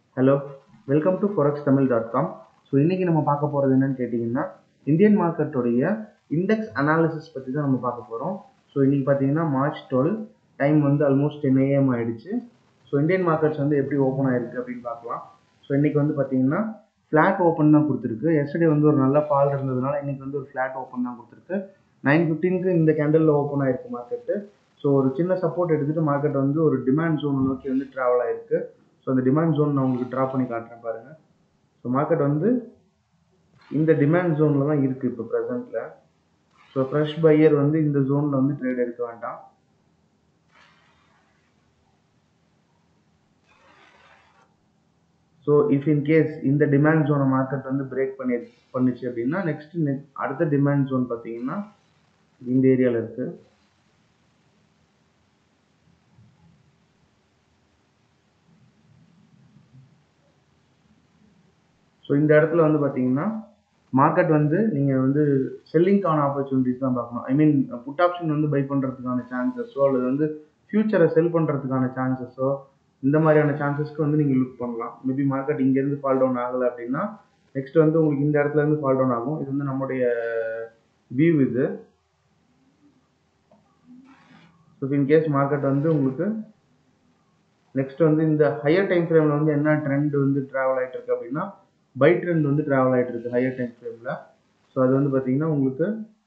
hello welcome to forex Tamil dot com so இன்றைக்கி நம்ம பார்க்க போகிறது என்னன்னு கேட்டிங்கன்னா இந்தியன் மார்க்கெட்டோடைய இண்டெக்ஸ் அனாலிசிஸ் பற்றி தான் நம்ம பார்க்க போகிறோம் ஸோ இன்றைக்கி பார்த்தீங்கன்னா மார்ச் டுவெல் டைம் வந்து ஆல்மோஸ்ட் டென் ஏஎம் ஆயிடுச்சு ஸோ இந்தியன் மார்க்கெட்ஸ் வந்து எப்படி ஓப்பன் ஆயிருக்கு அப்படின்னு பார்க்கலாம் ஸோ இன்றைக்கி வந்து பார்த்தீங்கன்னா ஃப்ளாட் ஓப்பன் தான் கொடுத்துருக்கு எஸ்டர்டே வந்து ஒரு நல்ல ஃபால் இருந்ததுனால இன்றைக்கி வந்து ஒரு ஃப்ளாட் ஓப்பன் தான் கொடுத்துருக்கு நைன் ஃபிஃப்டீனுக்கு இந்த கேண்டலில் ஓப்பன் ஆயிருக்கு மார்க்கெட்டு ஸோ ஒரு சின்ன சப்போர்ட் எடுத்துகிட்டு மார்க்கெட் வந்து ஒரு டிமாண்ட் ஜோன் நோக்கி வந்து ட்ராவல் ஆயிருக்கு ஸோ அந்த டிமாண்ட் ஜோன் நான் உங்களுக்கு ட்ரா பண்ணி காட்டுறேன் பாருங்கள் ஸோ மார்க்கெட் வந்து இந்த டிமாண்ட் ஜோனில் தான் இருக்குது இப்போ ப்ரெசென்ட்டில் ஸோ ஃப்ரெஷ் பையர் வந்து இந்த ஜோனில் வந்து ட்ரேட் எடுக்க வேண்டாம் ஸோ இஃப் இன் கேஸ் இந்த டிமாண்ட் ஜோனை மார்க்கெட் வந்து பிரேக் பண்ணி பண்ணுச்சு அப்படின்னா நெக்ஸ்ட் அடுத்த டிமாண்ட் ஜோன் பார்த்தீங்கன்னா இந்த ஏரியாவில் இருக்குது ஸோ இந்த இடத்துல வந்து பார்த்தீங்கன்னா மார்க்கெட் வந்து நீங்கள் வந்து செல்லிங்க்கான ஆப்பர்ச்சுனிட்டிஸ் தான் பார்க்கணும் ஐ மீன் புட் ஆப்ஷன் வந்து பை பண்ணுறதுக்கான சான்சஸோ அல்லது வந்து ஃப்யூச்சரை செல் பண்ணுறதுக்கான சான்சஸோ இந்த மாதிரியான சான்சஸ்க்கு வந்து நீங்கள் லுக் பண்ணலாம் மேபி மார்க்கெட் இங்கேருந்து ஃபால் டவுன் ஆகலை அப்படின்னா நெக்ஸ்ட் வந்து உங்களுக்கு இந்த இடத்துல இருந்து ஃபால் டவுன் ஆகும் இது வந்து நம்முடைய வியூ இது ஸோ இன்கேஸ் மார்க்கெட் வந்து உங்களுக்கு நெக்ஸ்ட் வந்து இந்த ஹையர் டைம் ஃப்ரேமில் வந்து என்ன ட்ரெண்ட் வந்து ட்ராவல் ஆகிட்டு இருக்கு அப்படின்னா பை ட்ரெண்ட் வந்து ட்ராவல் ஆகிட்டு இருக்கு ஹையர் டைம் ஃப்ரேமில் ஸோ அது வந்து பார்த்தீங்கன்னா உங்களுக்கு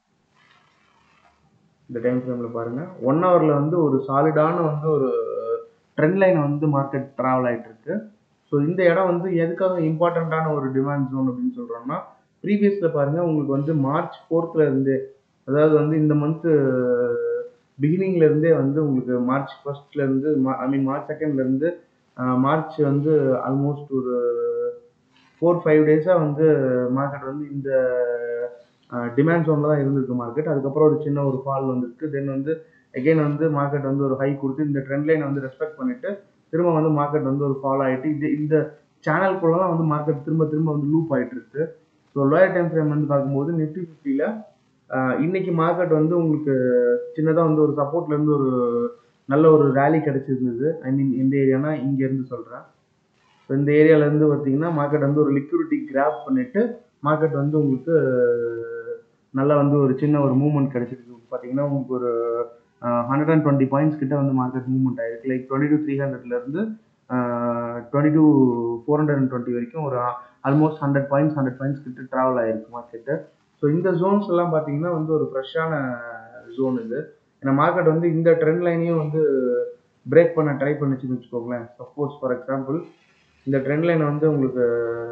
இந்த டைம் ஃப்ரேமில் பாருங்கள் ஒன் ஹவரில் வந்து ஒரு சாலிடான வந்து ஒரு ட்ரெண்ட் லைன் வந்து மார்க்கெட் ட்ராவல் ஆகிட்டு இருக்கு ஸோ இந்த இடம் வந்து எதுக்காக இம்பார்ட்டண்ட்டான ஒரு டிமாண்ட் ஜோன் அப்படின்னு சொல்கிறோம்னா ப்ரீவியஸில் பாருங்கள் உங்களுக்கு வந்து மார்ச் ஃபோர்த்தில் இருந்து அதாவது வந்து இந்த மந்த்து பிகினிங்ல இருந்தே வந்து உங்களுக்கு மார்ச் ஃபர்ஸ்ட்ல இருந்து ஐ மீன் மார்ச் செகண்ட்ல இருந்து மார்ச் வந்து ஆல்மோஸ்ட் ஒரு ஃபோர் ஃபைவ் டேஸாக வந்து மார்க்கெட் வந்து இந்த டிமாண்ட் ஜோனில் தான் இருந்திருக்கு மார்க்கெட் அதுக்கப்புறம் ஒரு சின்ன ஒரு ஃபால் வந்திருக்கு தென் வந்து எகெயின் வந்து மார்க்கெட் வந்து ஒரு ஹை கொடுத்து இந்த ட்ரெண்ட் லைனை வந்து ரெஸ்பெக்ட் பண்ணிட்டு திரும்ப வந்து மார்க்கெட் வந்து ஒரு ஃபால் ஆகிட்டு இது இந்த சேனல்குள்ள தான் வந்து மார்க்கெட் திரும்ப திரும்ப வந்து லூப் ஆகிட்டு இருக்கு ஸோ லோயர் டைம் ஃப்ரேம் வந்து பார்க்கும்போது நிஃப்டி ஃபிஃப்டியில் இன்னைக்கு மார்க்கெட் வந்து உங்களுக்கு சின்னதாக வந்து ஒரு சப்போர்ட்ல இருந்து ஒரு நல்ல ஒரு ரேலி கிடைச்சிருந்தது ஐ மீன் இந்த ஏரியானா இங்கேருந்து சொல்கிறேன் ஸோ இந்த ஏரியாவிலேருந்து பார்த்தீங்கன்னா மார்க்கெட் வந்து ஒரு லிக்விடிட்டி கிராப் பண்ணிட்டு மார்க்கெட் வந்து உங்களுக்கு நல்லா வந்து ஒரு சின்ன ஒரு மூவ்மெண்ட் கிடைச்சிருக்கு பார்த்தீங்கன்னா உங்களுக்கு ஒரு ஹண்ட்ரட் அண்ட் டுவெண்ட்டி பாயிண்ட்ஸ் கிட்ட வந்து மார்க்கெட் மூவ்மெண்ட் ஆயிருக்கு லைக் டுவெண்ட்டி டூ த்ரீ ஹண்ட்ரட்லேருந்து twenty two four hundred and twenty வரைக்கும் ஒரு almost hundred points hundred points கிட்ட ட்ராவல் ஆயிருக்கு மார்க்கெட்டு ஸோ இந்த ஜோன்ஸ் எல்லாம் பார்த்தீங்கன்னா வந்து ஒரு ஃப்ரெஷ்ஷான ஜோன் இது ஏன்னா மார்க்கெட் வந்து இந்த ட்ரெண்ட் லைனையும் வந்து பிரேக் பண்ண ட்ரை பண்ணிச்சுன்னு வச்சுக்கோங்களேன் சப்போஸ் ஃபார் எக்ஸாம்பிள் இந்த ட்ரெண்ட் லைனை வந்து உங்களுக்கு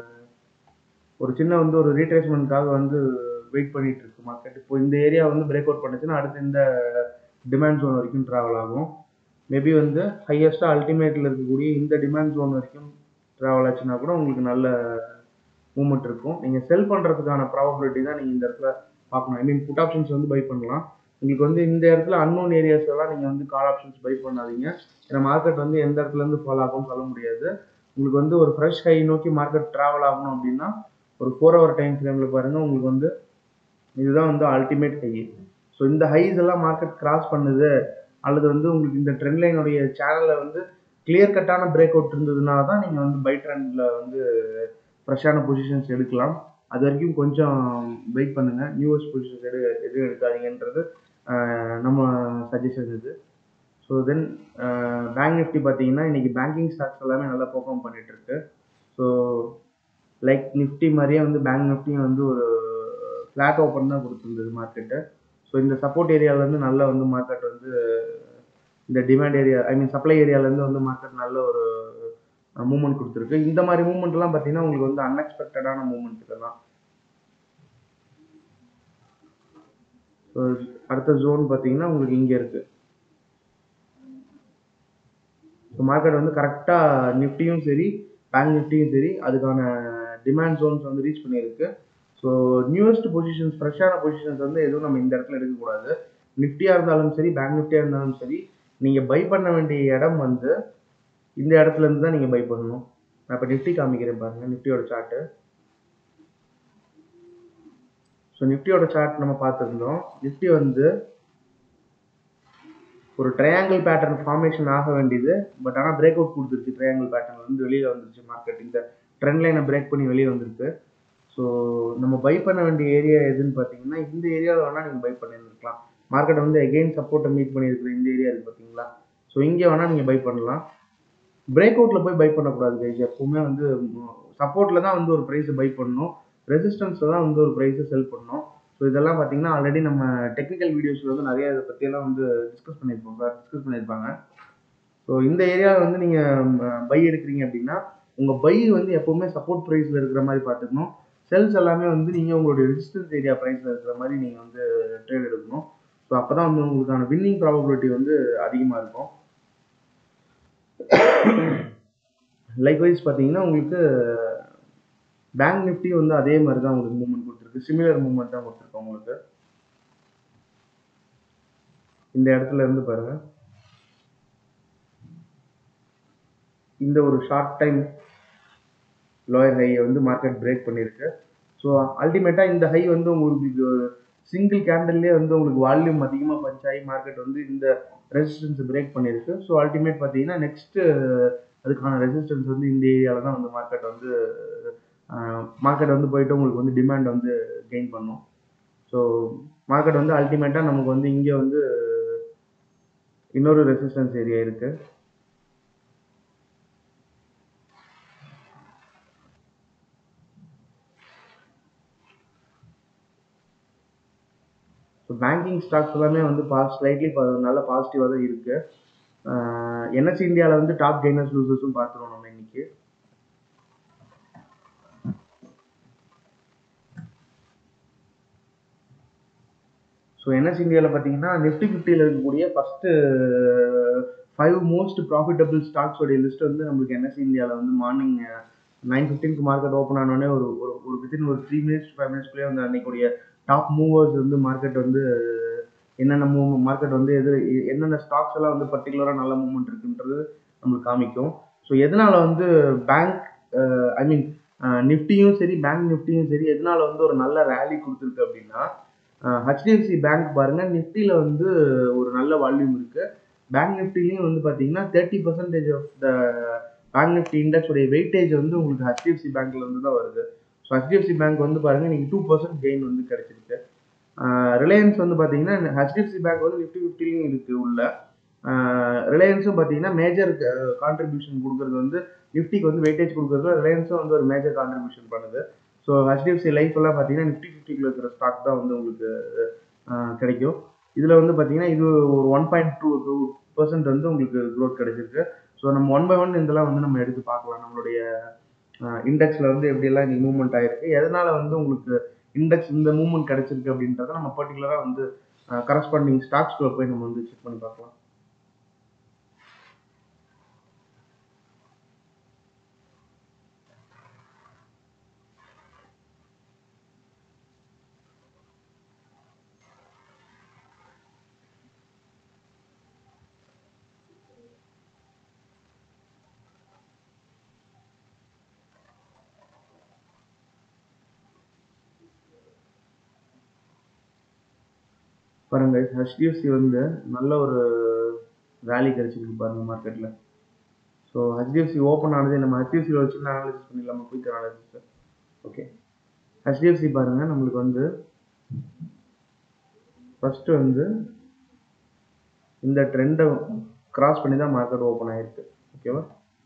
ஒரு சின்ன வந்து ஒரு ரீட்ரேஸ்மெண்ட்காக வந்து வெயிட் பண்ணிட்டு இருக்கு மார்க்கெட் இப்போ இந்த ஏரியா வந்து பிரேக் அவுட் பண்ணுச்சுன்னா அடுத்து இந்த டிமாண்ட் ஜோன் வரைக்கும் ட்ராவல் ஆகும் மேபி வந்து ஹையஸ்ட்டாக அல்டிமேட்டில் இருக்கக்கூடிய இந்த டிமாண்ட் ஜோன் வரைக்கும் ட்ராவல் ஆச்சுன்னா கூட உங்களுக்கு நல்ல மூவ்மெண்ட் இருக்கும் நீங்கள் செல் பண்ணுறதுக்கான ப்ராபபிலிட்டி தான் நீங்கள் இந்த இடத்துல பார்க்கணும் ஐ மீன் புட் ஆப்ஷன்ஸ் வந்து பை பண்ணலாம் உங்களுக்கு வந்து இந்த இடத்துல அன்னோன் ஏரியாஸ் எல்லாம் நீங்கள் வந்து கால் ஆப்ஷன்ஸ் பை பண்ணாதீங்க ஏன்னா மார்க்கெட் வந்து எந்த இடத்துலேருந்து ஃபாலோ ஆகும்னு சொல்ல முடியாது உங்களுக்கு வந்து ஒரு ஃப்ரெஷ் ஹை நோக்கி மார்க்கெட் ட்ராவல் ஆகணும் அப்படின்னா ஒரு ஃபோர் ஹவர் டைம் ஃப்ரேமில் பாருங்கள் உங்களுக்கு வந்து இதுதான் வந்து அல்டிமேட் ஹை ஸோ இந்த ஹைஸ் எல்லாம் மார்க்கெட் கிராஸ் பண்ணுது அல்லது வந்து உங்களுக்கு இந்த ட்ரெண்ட் லைனுடைய சேனலில் வந்து கிளியர் கட்டான பிரேக் அவுட் இருந்ததுனா தான் நீங்கள் வந்து பை ட்ரெண்டில் வந்து ஃப்ரெஷ்ஷான பொசிஷன்ஸ் எடுக்கலாம் அது வரைக்கும் கொஞ்சம் வெயிட் பண்ணுங்கள் நியூவஸ்ட் பொசிஷன்ஸ் எடு எதுவும் எடுக்காதீங்கன்றது நம்ம சஜஷன் இது ஸோ தென் பேங்க் நிஃப்டி பார்த்தீங்கன்னா இன்றைக்கி பேங்கிங் ஸ்டாக்ஸ் எல்லாமே நல்லா பெர்ஃபார்ம் பண்ணிட்டு இருக்கு ஸோ லைக் நிஃப்டி மாதிரியே வந்து பேங்க் நிஃப்டியும் வந்து ஒரு ஃப்ளாட் ஓப்பன் தான் கொடுத்துருந்தது மார்க்கெட்டு ஸோ இந்த சப்போர்ட் ஏரியாவிலேருந்து நல்லா வந்து மார்க்கெட் வந்து இந்த demand area I mean supply ஏரியாவிலேருந்து வந்து மார்க்கெட் நல்ல ஒரு மூவ்மெண்ட் கொடுத்துருக்கு இந்த மாதிரி மூவ்மெண்ட்லாம் பார்த்தீங்கன்னா உங்களுக்கு வந்து அன்எக்ஸ்பெக்டடான மூவ்மெண்ட் இதெல்லாம் ஸோ அடுத்த ஜோன் பார்த்தீங்கன்னா உங்களுக்கு இங்கே இருக்குது ஸோ மார்க்கெட் வந்து கரெக்டாக நிஃப்டியும் சரி பேங்க் நிஃப்டியும் சரி அதுக்கான டிமாண்ட் ஜோன்ஸ் வந்து ரீச் பண்ணியிருக்கு ஸோ நியூவஸ்ட் பொசிஷன்ஸ் ஃப்ரெஷ்ஷான பொசிஷன்ஸ் வந்து எதுவும் நம்ம இந்த இடத்துல எடுக்கக்கூடாது நிஃப்டியாக இருந்தாலும் சரி பேங்க் நிஃப்டியாக இருந்தாலும் சரி நீங்கள் பை பண்ண வேண்டிய இடம் வந்து இந்த இடத்துல இருந்து தான் நீங்கள் பை பண்ணணும் நான் இப்போ நிஃப்டி காமிக்கிறேன் பாருங்கள் நிஃப்டியோட சார்ட்டு ஸோ நிஃப்டியோட சார்ட் நம்ம பார்த்துருந்தோம் நிஃப்டி வந்து ஒரு ட்ரையாங்கிள் பேட்டர்ன் ஃபார்மேஷன் ஆக வேண்டியது பட் ஆனால் பிரேக் அவுட் கொடுத்துருச்சு ட்ரையாங்கிள் பேட்டர்ன் வந்து வெளியில் வந்துருச்சு மார்க்கெட் இந்த ட்ரெண்ட் லைனை பிரேக் பண்ணி வெளியே வந்திருக்கு ஸோ நம்ம பை பண்ண வேண்டிய ஏரியா எதுன்னு பார்த்தீங்கன்னா இந்த ஏரியாவில் வேணால் நீங்கள் பை பண்ணியிருக்கலாம் மார்க்கெட் வந்து எகெயின் சப்போர்ட்டை மீட் பண்ணியிருக்கிற இந்த ஏரியா இருக்குது பார்த்தீங்களா ஸோ இங்கே வேணால் நீங்கள் பை பண்ணலாம் பிரேக் அவுட்டில் போய் பை பண்ணக்கூடாது கைஸ் எப்பவுமே வந்து சப்போர்ட்டில் தான் வந்து ஒரு ப்ரைஸை பை பண்ணணும் ரெசிஸ்டன்ஸில் தான் வந்து ஒரு ப்ரைஸை செல் பண்ணணும் ஸோ இதெல்லாம் பார்த்தீங்கன்னா ஆல்ரெடி நம்ம டெக்னிக்கல் வீடியோஸில் வந்து நிறைய இதை பற்றியெல்லாம் வந்து டிஸ்கஸ் பண்ணியிருப்போம் சார் டிஸ்கஸ் பண்ணியிருப்பாங்க ஸோ இந்த ஏரியாவில் வந்து நீங்கள் பை எடுக்கிறீங்க அப்படின்னா உங்கள் பை வந்து எப்போவுமே சப்போர்ட் ப்ரைஸில் இருக்கிற மாதிரி பார்த்துக்கணும் செல்ஸ் எல்லாமே வந்து நீங்கள் உங்களுடைய ரெசிஸ்டன்ஸ் ஏரியா ப்ரைஸில் இருக்கிற மாதிரி நீங்கள் வந்து ட்ரேட் எடுக்கணும் ஸோ அப்போ தான் வந்து உங்களுக்கான வின்னிங் ப்ராபபிலிட்டி வந்து அதிகமாக இருக்கும் லைக்வைஸ் பார்த்தீங்கன்னா உங்களுக்கு பேங்க் நிஃப்டி வந்து அதே மாதிரி தான் உங்களுக்கு மூவ்மெண்ட் கொடுத்துருக்கு சிமிலர் மூவ்மெண்ட் தான் கொடுத்துருக்கு உங்களுக்கு இந்த இடத்துல இருந்து பாருங்க இந்த ஒரு ஷார்ட் டைம் லோயர் ஹையை வந்து மார்க்கெட் பிரேக் பண்ணியிருக்கு ஸோ அல்டிமேட்டாக இந்த ஹை வந்து உங்களுக்கு சிங்கிள் கேண்டல்லே வந்து உங்களுக்கு வால்யூம் அதிகமாக பஞ்ச் ஆகி மார்க்கெட் வந்து இந்த ரெசிஸ்டன்ஸை பிரேக் பண்ணியிருக்கு ஸோ அல்டிமேட் பார்த்தீங்கன்னா நெக்ஸ்ட்டு அதுக்கான ரெசிஸ்டன்ஸ் வந்து இந்த ஏரியாவில் தான் வந்து மார்க்கெட் வந்து மார்க்கெட் வந்து போயிட்டு உங்களுக்கு வந்து டிமாண்ட் வந்து கெயின் பண்ணும் ஸோ மார்க்கெட் வந்து அல்டிமேட்டாக நமக்கு வந்து இங்கே வந்து இன்னொரு ரெசிஸ்டன்ஸ் ஏரியா இருக்குது ஸோ பேங்கிங் ஸ்டாக்ஸ் எல்லாமே வந்து பாஸ் ஸ்லைட்லி நல்ல பாசிட்டிவாக தான் இருக்குது என்எஸ்சி இந்தியாவில் வந்து டாப் கெய்னர்ஸ் லூசர்ஸும் பார்த்துருவோம் நம்ம இன்னைக்கு ஸோ என்எஸ் இந்தியாவில் பார்த்தீங்கன்னா நிஃப்டி ஃபிஃப்டியில் இருக்கக்கூடிய ஃபஸ்ட்டு ஃபைவ் மோஸ்ட் ப்ராஃபிட்டபிள் ஸ்டாக்ஸோடைய லிஸ்ட் வந்து நம்மளுக்கு என்எஸ் இந்தியாவில் வந்து மார்னிங் நைன் ஃபிஃப்டீனுக்கு மார்க்கெட் ஓப்பன் ஆனோடனே ஒரு ஒரு ஒரு வித்தின் ஒரு த்ரீ மினிட்ஸ் ஃபைவ் மினிட்ஸ்க்குள்ளே வந்து அன்னைக்குடைய டாப் மூவர்ஸ் வந்து மார்க்கெட் வந்து என்னென்ன மூவ் மார்க்கெட் வந்து எது என்னென்ன ஸ்டாக்ஸ் எல்லாம் வந்து பர்டிகுலராக நல்ல மூவ்மெண்ட் இருக்குன்றது நம்மளுக்கு காமிக்கும் ஸோ எதனால வந்து பேங்க் ஐ மீன் நிஃப்டியும் சரி பேங்க் நிஃப்டியும் சரி எதனால வந்து ஒரு நல்ல ரேலி கொடுத்துருக்கு அப்படின்னா ஹெச்டிஎஃப்சி பேங்க் பாருங்க நிஃப்டியில் வந்து ஒரு நல்ல வால்யூம் இருக்கு பேங்க் நிஃப்டிலையும் வந்து பார்த்தீங்கன்னா thirty percentage of the bank Nifty index உடைய வெயிட்டேஜ் வந்து உங்களுக்கு ஹெச்டிஎஃப்சி பேங்க்ல இருந்து தான் வருது ஸோ ஹெச்டிஎஃப்சி பேங்க் வந்து பாருங்க நீங்கள் டூ பர்சன்ட் கெயின் வந்து கிடைச்சிருக்கு ரிலையன்ஸ் வந்து பார்த்தீங்கன்னா ஹெச்டிஎஃப்சி பேங்க் வந்து நிஃப்டி ஃபிஃப்டிலையும் இருக்கு உள்ள ரிலையன்ஸும் பார்த்தீங்கன்னா மேஜர் கான்ட்ரிபியூஷன் கொடுக்கறது வந்து நிஃப்டிக்கு வந்து வெயிட்டேஜ் கொடுக்கறதுல ரிலையன்ஸும் வந்து ஒரு மேஜர் கான்ட்ரிபியூஷன் பண்ணுது ஸோ ஹெச்டிஎஃப்சி லைஃப் எல்லாம் பார்த்தீங்கன்னா நிஃப்டி ஃபிஃப்டிக்குள்ள இருக்கிற ஸ்டாக் தான் வந்து உங்களுக்கு கிடைக்கும் இதில் வந்து பார்த்தீங்கன்னா இது ஒரு one point two two percent வந்து உங்களுக்கு க்ரோத் கிடைச்சிருக்கு ஸோ நம்ம ஒன் பை ஒன் இதெல்லாம் வந்து நம்ம எடுத்து பார்க்கலாம் நம்மளுடைய இண்டெக்ஸில் வந்து எப்படியெல்லாம் இன்னைக்கு மூவ்மெண்ட் ஆயிருக்கு எதனால வந்து உங்களுக்கு இண்டெக்ஸ் இந்த மூவ்மெண்ட் கிடைச்சிருக்கு அப்படின்றத நம்ம பர்டிகுலராக வந்து கரஸ்பாண்டிங் ஸ்டாக்ஸ்குள்ள போய் நம்ம வந்து செக் பண்ணி பார்க்கலாம் பாருங்க ஹெச்டிஎஃப்சி வந்து நல்ல ஒரு ரேலி கிடைச்சிருக்கு பாருங்க மார்க்கெட்டில் ஸோ ஹெச்டிஎஃப்சி ஓப்பன் ஆனது நம்ம ஹெச்டிஎஃப்சியில் வச்சு அனாலிசிஸ் பண்ணிடலாமா குயிக் அனாலிசிஸ் ஓகே ஹெச்டிஎஃப்சி பாருங்க நம்மளுக்கு வந்து ஃபஸ்ட்டு வந்து இந்த ட்ரெண்டை கிராஸ் பண்ணி தான் மார்க்கெட் ஓப்பன் ஆயிருக்கு ஓகேவா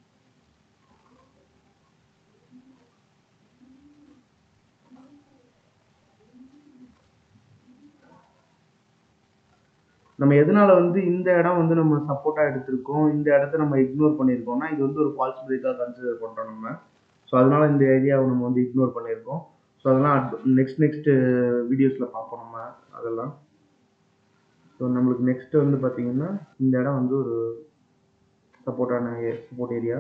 நம்ம எதனால வந்து இந்த இடம் வந்து நம்ம சப்போர்ட்டாக எடுத்திருக்கோம் இந்த இடத்த நம்ம இக்னோர் பண்ணியிருக்கோம்னா இது வந்து ஒரு ஃபால்ஸ் பிரேக்காக கன்சிடர் பண்ணுறோம் நம்ம ஸோ அதனால இந்த ஏரியாவை நம்ம வந்து இக்னோர் பண்ணியிருக்கோம் ஸோ அதெல்லாம் நெக்ஸ்ட் நெக்ஸ்ட் வீடியோஸில் பார்ப்போம் நம்ம அதெல்லாம் ஸோ நம்மளுக்கு நெக்ஸ்ட் வந்து பார்த்தீங்கன்னா இந்த இடம் வந்து ஒரு சப்போர்ட்டான சப்போர்ட் ஏரியா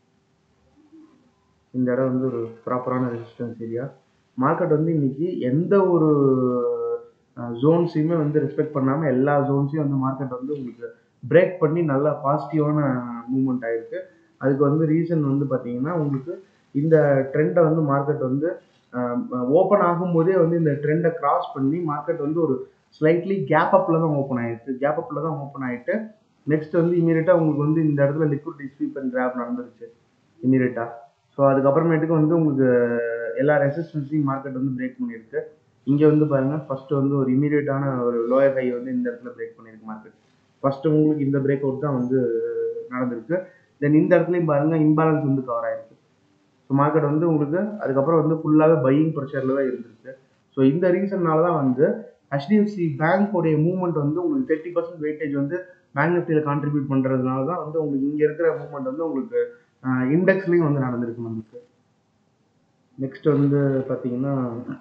இந்த இடம் வந்து ஒரு ப்ராப்பரான ரெசிஸ்டன்ஸ் ஏரியா மார்க்கெட் வந்து இன்னைக்கு எந்த ஒரு ஜோன்ஸையுமே வந்து ரெஸ்பெக்ட் பண்ணாமல் எல்லா ஜோன்ஸையும் வந்து மார்க்கெட் வந்து உங்களுக்கு பிரேக் பண்ணி நல்லா பாசிட்டிவான மூவ்மெண்ட் ஆயிருக்கு அதுக்கு வந்து ரீசன் வந்து பார்த்தீங்கன்னா உங்களுக்கு இந்த ட்ரெண்டை வந்து மார்க்கெட் வந்து ஓப்பன் ஆகும்போதே வந்து இந்த ட்ரெண்டை கிராஸ் பண்ணி மார்க்கெட் வந்து ஒரு ஸ்லைட்லி கேப் அப்பில் தான் ஓப்பன் ஆயிருக்கு கேப் அப்பில் தான் ஓப்பன் ஆகிட்டு நெக்ஸ்ட் வந்து இமீடியட்டாக உங்களுக்கு வந்து இந்த இடத்துல லிக்விட் ஸ்வீப் அண்ட் கிராப் நடந்துருச்சு இமீடியட்டாக ஸோ அதுக்கப்புறமேட்டுக்கு வந்து உங்களுக்கு எல்லா ரெசிஸ்டன்ஸையும் மார்க்கெட் வந்து பிரேக் பண்ணியிருக்கு இங்கே வந்து பாருங்கள் ஃபஸ்ட்டு வந்து ஒரு இமீடியட்டான ஒரு லோயர் ஹை வந்து இந்த இடத்துல பிரேக் பண்ணியிருக்கு மார்க்கெட் ஃபஸ்ட்டு உங்களுக்கு இந்த பிரேக் அவுட் தான் வந்து நடந்திருக்கு தென் இந்த இடத்துலையும் பாருங்கள் இம்பேலன்ஸ் வந்து கவர் ஆயிருக்கு ஸோ மார்க்கெட் வந்து உங்களுக்கு அதுக்கப்புறம் வந்து ஃபுல்லாகவே பையிங் ப்ரெஷரில் தான் இருந்திருக்கு ஸோ இந்த ரீசன்னால தான் வந்து ஹெச்டிஎஃப்சி பேங்க்கோடைய மூவ்மெண்ட் வந்து உங்களுக்கு தேர்ட்டி பர்சன்ட் வெயிட்டேஜ் வந்து பேங்க் நிஃப்டியில் கான்ட்ரிபியூட் பண்ணுறதுனால தான் வந்து உங்களுக்கு இங்கே இருக்கிற மூவ்மெண்ட் வந்து உங்களுக்கு இண்டெக்ஸ்லேயும் வந்து நடந்திருக்கு நம்மளுக்கு நெக்ஸ்ட் வந்து பார்த்தீங்கன்னா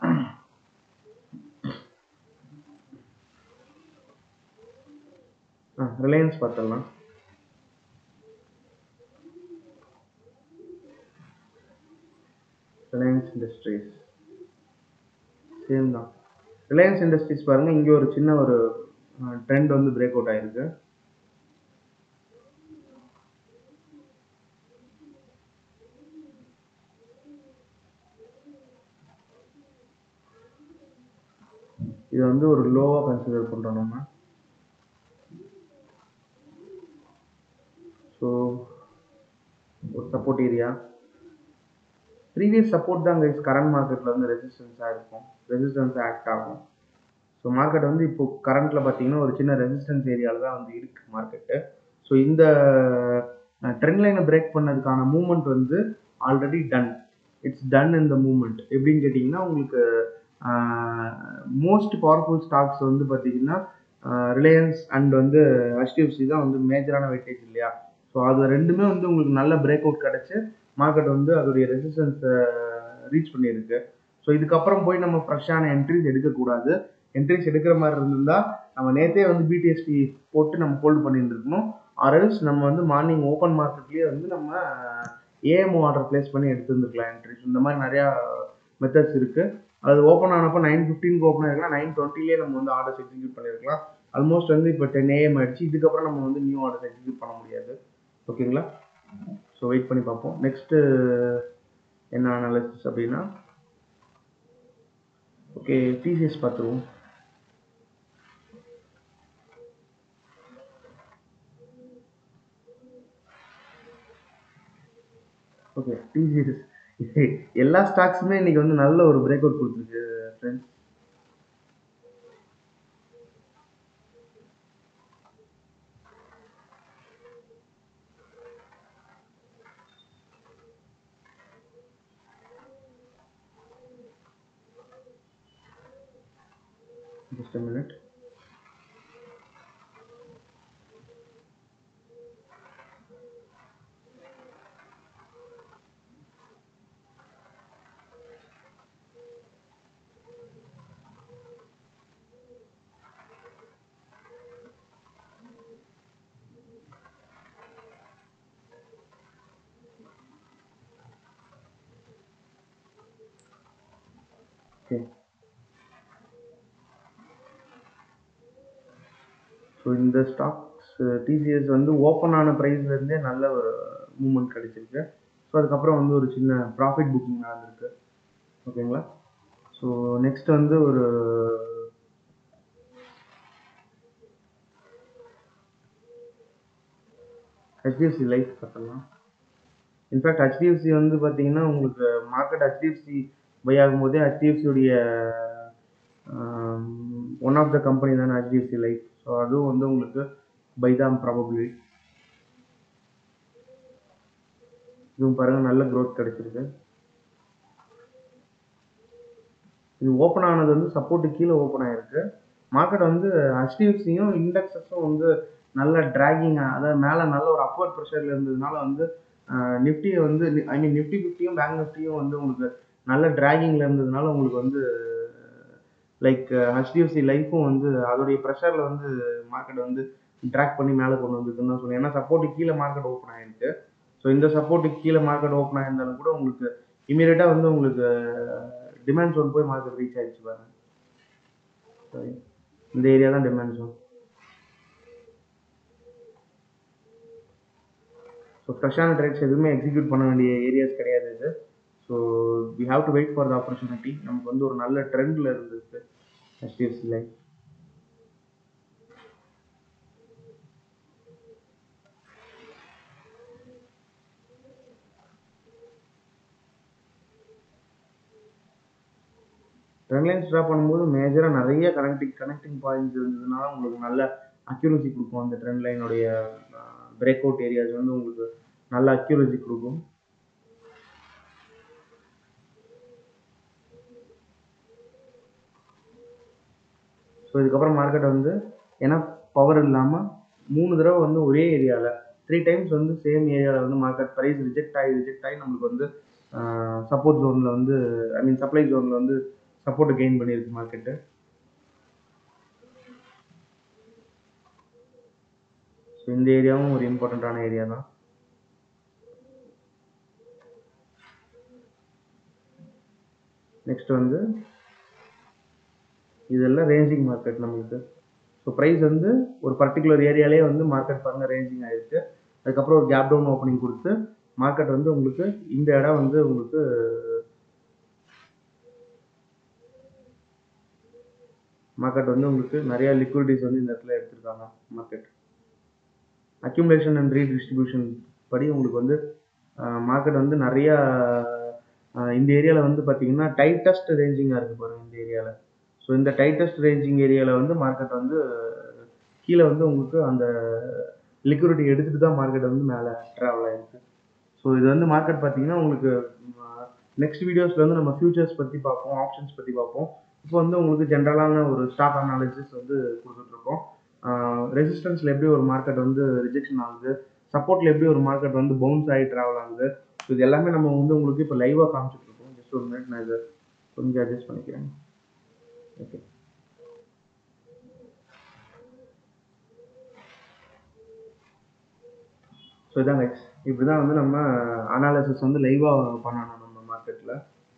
ரிலையன்ஸ் பார்த்துடலாம் ரிலையன்ஸ் இண்டஸ்ட்ரீஸ் சேம் தான் ரிலையன்ஸ் இண்டஸ்ட்ரீஸ் பாருங்கள் இங்கே ஒரு சின்ன ஒரு ட்ரெண்ட் வந்து பிரேக் அவுட் ஆயிருக்கு இது வந்து ஒரு லோவாக கன்சிடர் பண்ணுறோம் நம்ம ஸோ ஒரு சப்போர்ட் ஏரியா ப்ரீவியஸ் சப்போர்ட் தான் கைஸ் கரண்ட் மார்க்கெட்டில் வந்து ரெசிஸ்டன்ஸாக இருக்கும் ரெசிஸ்டன்ஸ் ஆக்ட் ஆகும் ஸோ மார்க்கெட் வந்து இப்போ கரண்ட்டில் பார்த்தீங்கன்னா ஒரு சின்ன ரெசிஸ்டன்ஸ் ஏரியாவில் தான் வந்து இருக்குது மார்க்கெட்டு ஸோ இந்த ட்ரெண்ட் லைனை பிரேக் பண்ணதுக்கான மூமெண்ட் வந்து already done it's done in the moment எப்படின்னு கேட்டிங்கன்னா உங்களுக்கு மோஸ்ட் பவர்ஃபுல் ஸ்டாக்ஸ் வந்து பார்த்தீங்கன்னா ரிலையன்ஸ் அண்ட் வந்து ஹெச்டிஎஃப்சி தான் வந்து மேஜரான வெயிட்டேஜ் இல்லையா ஸோ அது ரெண்டுமே வந்து உங்களுக்கு நல்ல பிரேக் அவுட் கிடச்சி மார்க்கெட் வந்து அதோடைய ரெசிஸ்டன்ஸை ரீச் பண்ணியிருக்கு ஸோ இதுக்கப்புறம் போய் நம்ம ஃப்ரெஷ்ஷான என்ட்ரிஸ் எடுக்கக்கூடாது என்ட்ரிஸ் எடுக்கிற மாதிரி இருந்திருந்தால் நம்ம நேற்றே வந்து பிடிஎஸ்டி போட்டு நம்ம ஹோல்டு பண்ணிட்டு இருக்கணும் ஆர்எல்ஸ் நம்ம வந்து மார்னிங் ஓப்பன் மார்க்கெட்லேயே வந்து நம்ம ஏஎம்ஓ ஆர்டர் ப்ளேஸ் பண்ணி எடுத்துருந்துருக்கலாம் என்ட்ரிஸ் இந்த மாதிரி நிறையா மெத்தட்ஸ் இருக்குது அது ஓப்பன் ஆனப்போ நைன் ஃபிஃப்டீனுக்கு ஓப்பன் ஆயிருக்கலாம் நைன் டுவெண்ட்டிலே நம்ம வந்து ஆர்டர்ஸ் எக்ஸிக்யூட் பண்ணியிருக்கலாம் ஆல்மோஸ்ட் வந்து இப்போ டென் ஏஎம் ஆயிடுச்சு இதுக்கப்புறம் நம்ம வந்து நியூ ஆர்டர்ஸ் எக்ஸிக்யூட் பண்ண முடியாது ஓகேங்களா ஸோ வெயிட் பண்ணி பார்ப்போம் நெக்ஸ்ட்டு என்ன அனாலிசிஸ் அப்படின்னா ஓகே டிசிஎஸ் பார்த்துருவோம் ஓகே டிசிஎஸ் எல்லா ஸ்டாக்ஸுமே இன்னைக்கு வந்து நல்ல ஒரு பிரேக் அவுட் கொடுத்துருக்கு friends just a minute okay so இந்த ஸ்டாக்ஸ் டிசிஎஸ் வந்து ஓப்பன் ஆன ப்ரைஸ்லேருந்தே நல்ல ஒரு மூமெண்ட் கிடைச்சிருக்கு ஸோ அதுக்கப்புறம் வந்து ஒரு சின்ன ப்ராஃபிட் புக்கிங் நடந்திருக்கு ஓகேங்களா ஸோ நெக்ஸ்ட் வந்து ஒரு ஹெச்டிஎஃப்சி லைஃப் பார்த்தலாம் இன்ஃபேக்ட் ஹெச்டிஎஃப்சி வந்து பார்த்தீங்கன்னா உங்களுக்கு மார்க்கெட் ஹெச்டிஎஃப்சி பை ஆகும்போதே ஹெச்டிஎஃப்சியுடைய ஒன் ஆஃப் த கம்பெனி தானே ஹெச்டிஎஃப்சி லைஃப் ஸோ அதுவும் வந்து உங்களுக்கு பை தான் ப்ராபப்ளி இதுவும் பாருங்கள் நல்ல க்ரோத் கிடச்சிருக்கு இது ஓப்பன் ஆனது வந்து சப்போர்ட்டு கீழே ஓப்பன் ஆகிருக்கு மார்க்கெட் வந்து ஹெச்டிஎஃப்சியும் இண்டெக்ஸஸும் வந்து நல்ல ட்ராகிங் அதாவது மேலே நல்ல ஒரு அப்வர்ட் ப்ரெஷரில் இருந்ததுனால வந்து நிஃப்டியை வந்து ஐ மீன் நிஃப்டி ஃபிஃப்டியும் பேங்க் நிஃப்டியும் வந்து உங்களுக்கு நல்ல ட்ராகிங்கில் இருந்ததுனால உங்களுக்கு வந்து லைக் ஹெச்டிஎஃப்சி லைஃப்பும் வந்து அதோடைய ப்ரெஷரில் வந்து மார்க்கெட் வந்து ட்ராக் பண்ணி மேலே கொண்டு வந்திருக்குன்னு தான் சொல்லுவேன் ஏன்னா சப்போர்ட்டு கீழே மார்க்கெட் ஓப்பன் ஆகிருக்கு ஸோ இந்த சப்போர்ட்டுக்கு கீழே மார்க்கெட் ஓப்பன் ஆயிருந்தாலும் கூட உங்களுக்கு இமீடியட்டாக வந்து உங்களுக்கு டிமாண்ட் ஜோன் போய் மார்க்கெட் ரீச் ஆயிடுச்சு பாருங்க சரி இந்த ஏரியா தான் டிமாண்ட் ஜோன் ஸோ ஃப்ரெஷ்ஷான ட்ரேட்ஸ் எதுவுமே எக்ஸிக்யூட் பண்ண வேண்டிய ஏரியாஸ் கிடையாது இது so we have to wait for the opportunity நமக்கு வந்து ஒரு நல்ல ட்ரெண்டில் இருந்துச்சு HDFC life trend lines draw பண்ணும்போது மேஜராக நிறைய கனெக்டிங் கனெக்டிங் பாயிண்ட்ஸ் இருந்ததுனால உங்களுக்கு நல்ல அக்யூரசி கொடுக்கும் அந்த ட்ரெண்ட் லைனுடைய பிரேக் அவுட் ஏரியாஸ் வந்து உங்களுக்கு நல்ல அக்யூரசி கொடுக்கும் ஸோ இதுக்கப்புறம் மார்க்கெட் வந்து ஏன்னா பவர் இல்லாமல் மூணு தடவை வந்து ஒரே ஏரியாவில் த்ரீ டைம்ஸ் வந்து சேம் ஏரியாவில் வந்து மார்க்கெட் ப்ரைஸ் ரிஜெக்ட் ஆகி ரிஜெக்ட் ஆகி நம்மளுக்கு வந்து சப்போர்ட் ஜோனில் வந்து ஐ மீன் சப்ளை ஜோனில் வந்து சப்போர்ட் கெயின் பண்ணியிருக்கு மார்க்கெட்டு ஸோ இந்த ஏரியாவும் ஒரு இம்பார்ட்டண்ட்டான ஏரியா தான் நெக்ஸ்ட் வந்து இதெல்லாம் ரேஞ்சிங் மார்க்கெட் நம்மளுக்கு ஸோ ப்ரைஸ் வந்து ஒரு பர்டிகுலர் ஏரியாலே வந்து மார்க்கெட் பாருங்க ரேஞ்சிங் ஆயிருக்கு அதுக்கப்புறம் ஒரு கேப் டவுன் ஓப்பனிங் கொடுத்து மார்க்கெட் வந்து உங்களுக்கு இந்த இடம் வந்து உங்களுக்கு மார்க்கெட் வந்து உங்களுக்கு நிறைய லிக்விடிட்டிஸ் வந்து இந்த இடத்துல எடுத்திருக்காங்க மார்க்கெட் அக்யூமுலேஷன் அண்ட் ரீடிஸ்ட்ரிபியூஷன் படி உங்களுக்கு வந்து மார்க்கெட் வந்து நிறைய இந்த ஏரியாவில் வந்து பார்த்தீங்கன்னா டைட்டஸ்ட் ரேஞ்சிங்காக இருக்குது பாருங்கள் இந்த ஏரியாவில் ஸோ இந்த டைட்டஸ்ட் ரேஞ்சிங் ஏரியாவில் வந்து மார்க்கெட் வந்து கீழே வந்து உங்களுக்கு அந்த லிக்விடிட்டி எடுத்துகிட்டு தான் மார்க்கெட் வந்து மேலே ட்ராவல் ஆகிருக்கு ஸோ இது வந்து மார்க்கெட் பார்த்தீங்கன்னா உங்களுக்கு நெக்ஸ்ட் வீடியோஸில் வந்து நம்ம ஃபியூச்சர்ஸ் பற்றி பார்ப்போம் ஆப்ஷன்ஸ் பற்றி பார்ப்போம் இப்போ வந்து உங்களுக்கு ஜென்ரலான ஒரு ஸ்டாக் அனாலிசிஸ் வந்து கொடுத்துட்ருக்கோம் ரெசிஸ்டன்ஸில் எப்படி ஒரு மார்க்கெட் வந்து ரிஜெக்ஷன் ஆகுது சப்போர்ட்டில் எப்படி ஒரு மார்க்கெட் வந்து பவுன்ஸ் ஆகி ட்ராவல் ஆகுது ஸோ இது எல்லாமே நம்ம வந்து உங்களுக்கு இப்போ லைவாக காமிச்சிட்ருக்கோம் ஜஸ்ட் ஒரு மினிட் நான் இதை கொஞ்சம் அட்ஜஸ்ட் பண்ணிக்கிறேன் ஓகே ஸோ இதான் கைஸ் இப்படி தான் வந்து நம்ம அனாலிசிஸ் வந்து லைவாக பண்ணணும் நம்ம மார்க்கெட்டில்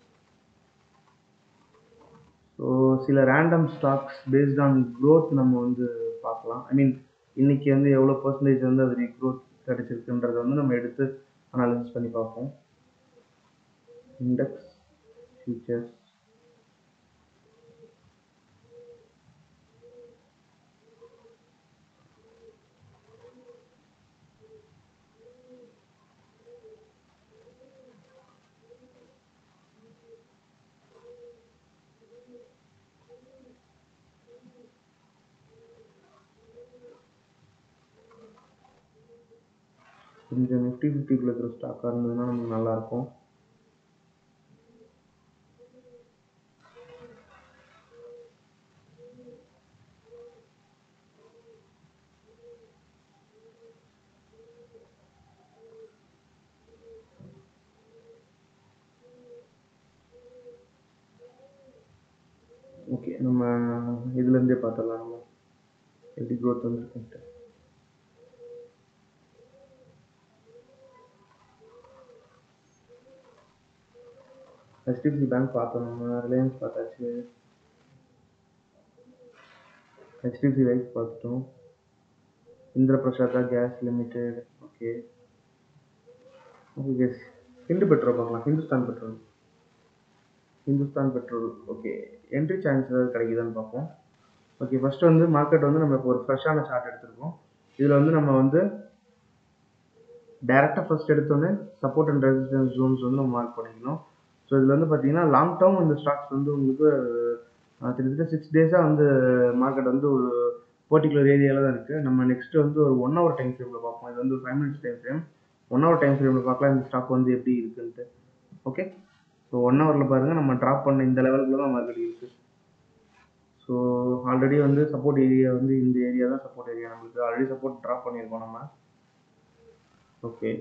ஸோ சில random stocks based on growth நம்ம வந்து பார்க்கலாம் ஐ மீன் இன்னைக்கு வந்து எவ்வளோ பர்சன்டேஜ் வந்து அது க்ரோத் கிடைச்சிருக்குன்றத வந்து நம்ம எடுத்து அனாலிசிஸ் பண்ணி பார்ப்போம் இண்டெக்ஸ் ஃபியூச்சர்ஸ் கொஞ்சம் நிஃப்டி ஃபிஃப்டிக்குள்ள இருக்கிற ஸ்டாக்காக இருந்ததுன்னா நமக்கு நல்லாயிருக்கும் ஓகே நம்ம இதுலேருந்தே பார்த்துடலாம் நம்ம எப்படி க்ரோத் வந்துருக்குன்ட்டு ஹெச்டிஎஃப்சி பேங்க் பார்த்தோம் நம்ம ரிலையன்ஸ் பார்த்தாச்சு ஹெச்டிஎஃப்சி லைஃப் பார்த்துட்டோம் Indraprastha gas limited okay okay gas Hindu petrol பார்க்கலாம் Hindustan petrol Hindustan petrol okay entry chance ஏதாவது கிடைக்குதான்னு பார்ப்போம் ஓகே ஃபஸ்ட்டு வந்து மார்க்கெட் வந்து நம்ம இப்போ ஒரு ஃப்ரெஷ்ஷான சார்ட் எடுத்திருக்கோம் இதில் வந்து நம்ம வந்து டேரெக்டாக ஃபஸ்ட் எடுத்தோன்னே சப்போர்ட் அண்ட் ரெசிஸ்டன்ஸ் ஜோன்ஸ் வந்து நம்ம மார்க் பண்ணிக்கணும் ஸோ இதில் வந்து பார்த்தீங்கன்னா லாங் டேர்ம் இந்த ஸ்டாக்ஸ் வந்து உங்களுக்கு கிட்டத்தட்ட சிக்ஸ் டேஸாக வந்து மார்க்கெட் வந்து ஒரு பர்டிகுலர் ஏரியாவில் தான் இருக்குது நம்ம நெக்ஸ்ட் வந்து ஒரு ஒன் ஹவர் டைம் ஃப்ரேமில் பார்ப்போம் இது வந்து ஒரு five minutes time frame one hour time ஃப்ரேமில் பார்க்கலாம் இந்த ஸ்டாக் வந்து எப்படி இருக்குன்ட்டு ஓகே ஸோ ஒன் ஹவரில் பாருங்கள் நம்ம ட்ராப் பண்ண இந்த லெவலுக்குள்ள தான் மார்க்கெட் இருக்குது ஸோ ஆல்ரெடி வந்து சப்போர்ட் ஏரியா வந்து இந்த ஏரியா தான் சப்போர்ட் ஏரியா நம்மளுக்கு ஆல்ரெடி சப்போர்ட் ட்ராப் பண்ணியிருக்கோம் நம்ம okay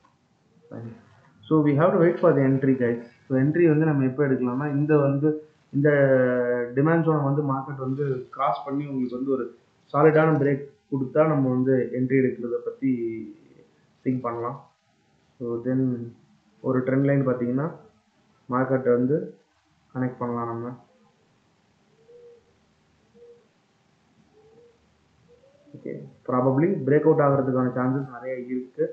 so we have to wait for the entry guys so entry வந்து நம்ம எப்போ எடுக்கலாம்னா இந்த வந்து இந்த டிமாண்ட் ஜோனை வந்து மார்க்கெட் வந்து கிராஸ் பண்ணி உங்களுக்கு வந்து ஒரு சாலிடான பிரேக் கொடுத்தா நம்ம வந்து என்ட்ரி எடுக்கிறத பற்றி திங்க் பண்ணலாம் ஸோ தென் ஒரு ட்ரெண்ட் லைன் பார்த்தீங்கன்னா மார்க்கெட்டை வந்து கனெக்ட் பண்ணலாம் நம்ம ஓகே ப்ராபப்ளி பிரேக் அவுட் ஆகிறதுக்கான சான்சஸ் நிறைய இருக்குது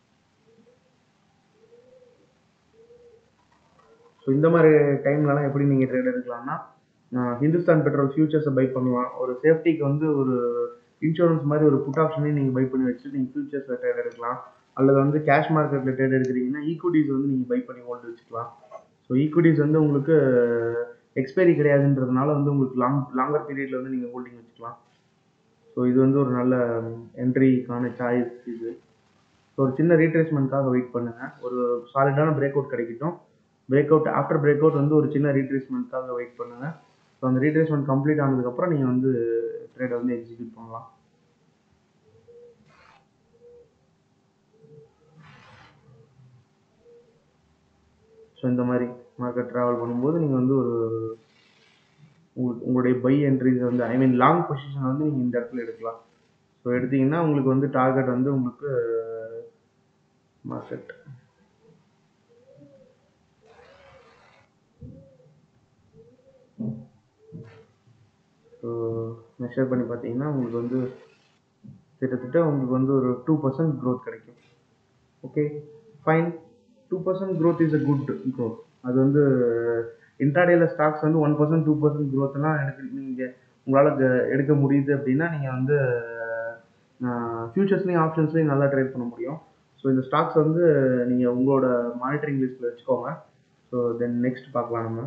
ஸோ இந்த மாதிரி டைம்லலாம் எப்படி நீங்கள் ட்ரேட் எடுக்கலாம்னா ஹிந்துஸ்தான் பெட்ரோல் ஃபியூச்சர்ஸை பை பண்ணலாம் ஒரு சேஃப்டிக்கு வந்து ஒரு இன்சூரன்ஸ் மாதிரி ஒரு புட் ஆப்ஷனையும் நீங்கள் பை பண்ணி வச்சுட்டு நீங்கள் ஃபியூச்சர்ஸில் ட்ரேட் எடுக்கலாம் அல்லது வந்து கேஷ் மார்க்கெட்டில் ட்ரேட் எடுக்கிறீங்கன்னா ஈக்விட்டிஸ் வந்து நீங்கள் பை பண்ணி ஹோல்டு வச்சுக்கலாம் ஸோ ஈக்விட்டிஸ் வந்து உங்களுக்கு எக்ஸ்பைரி கிடையாதுன்றதுனால வந்து உங்களுக்கு லாங் லாங்கர் பீரியடில் வந்து நீங்கள் ஹோல்டிங் வச்சுக்கலாம் ஸோ இது வந்து ஒரு நல்ல என்ட்ரிக்கான சாய்ஸ் இது ஸோ ஒரு சின்ன ரீட்ரேஸ்மெண்ட்காக வெயிட் பண்ணுங்கள் ஒரு சாலிடான பிரேக் அவுட் கிடைக்கட்டும் break out after break out வந்து ஒரு சின்ன ரீட்ரேஸ்மெண்ட்காக வெயிட் பண்ணுங்கள் ஸோ அந்த ரீட்ரேஸ்மெண்ட் கம்ப்ளீட் ஆனதுக்கப்புறம் நீங்கள் வந்து ட்ரேடை வந்து எக்ஸிக்யூட் பண்ணலாம் ஸோ இந்த மாதிரி மார்க்கெட் ட்ராவல் பண்ணும்போது நீங்கள் வந்து ஒரு உங்களுக்கு உங்களுடைய பை என்ட்ரிஸ் வந்து ஐ மீன் லாங் பொசிஷன் வந்து நீங்கள் இந்த இடத்துல எடுக்கலாம் ஸோ எடுத்தீங்கன்னா உங்களுக்கு வந்து டார்கெட் வந்து உங்களுக்கு மார்க்கெட் ஸோ மெஷர் பண்ணி பார்த்தீங்கன்னா உங்களுக்கு வந்து கிட்டத்தட்ட உங்களுக்கு வந்து ஒரு டூ பர்சன்ட் க்ரோத் கிடைக்கும் okay fine two percent growth is a good growth அது வந்து இன்ட்ராடேல ஸ்டாக்ஸ் வந்து ஒன் பர்சன்ட் டூ பர்சன்ட் க்ரோத்லாம் எடுக்க நீங்கள் உங்களால் எடுக்க முடியுது அப்படின்னா நீங்கள் வந்து ஃபியூச்சர்ஸ்லேயும் ஆப்ஷன்ஸ்லேயும் நல்லா ட்ரேட் பண்ண முடியும் ஸோ இந்த ஸ்டாக்ஸ் வந்து நீங்கள் உங்களோட மானிட்டரிங் லிஸ்ட்டில் வச்சுக்கோங்க ஸோ தென் நெக்ஸ்ட் பார்க்கலாம் நம்ம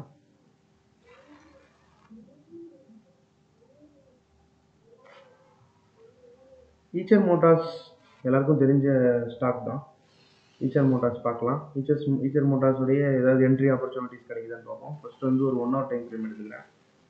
ஈச்சர் மோட்டார்ஸ் எல்லாருக்கும் தெரிஞ்ச ஸ்டாக் தான் ஈச்சர் மோட்டார்ஸ் பார்க்கலாம் ஈச்சர்ஸ் ஈச்சர் மோட்டார்ஸுடைய ஏதாவது என்ட்ரி ஆப்பர்ச்சுனிட்டிஸ் கிடைக்குதான்னு பார்ப்போம் ஃபர்ஸ்ட் வந்து ஒரு ஒன் ஹவர் டைம் ஃப்ரேம் எடுத்துக்கிறேன்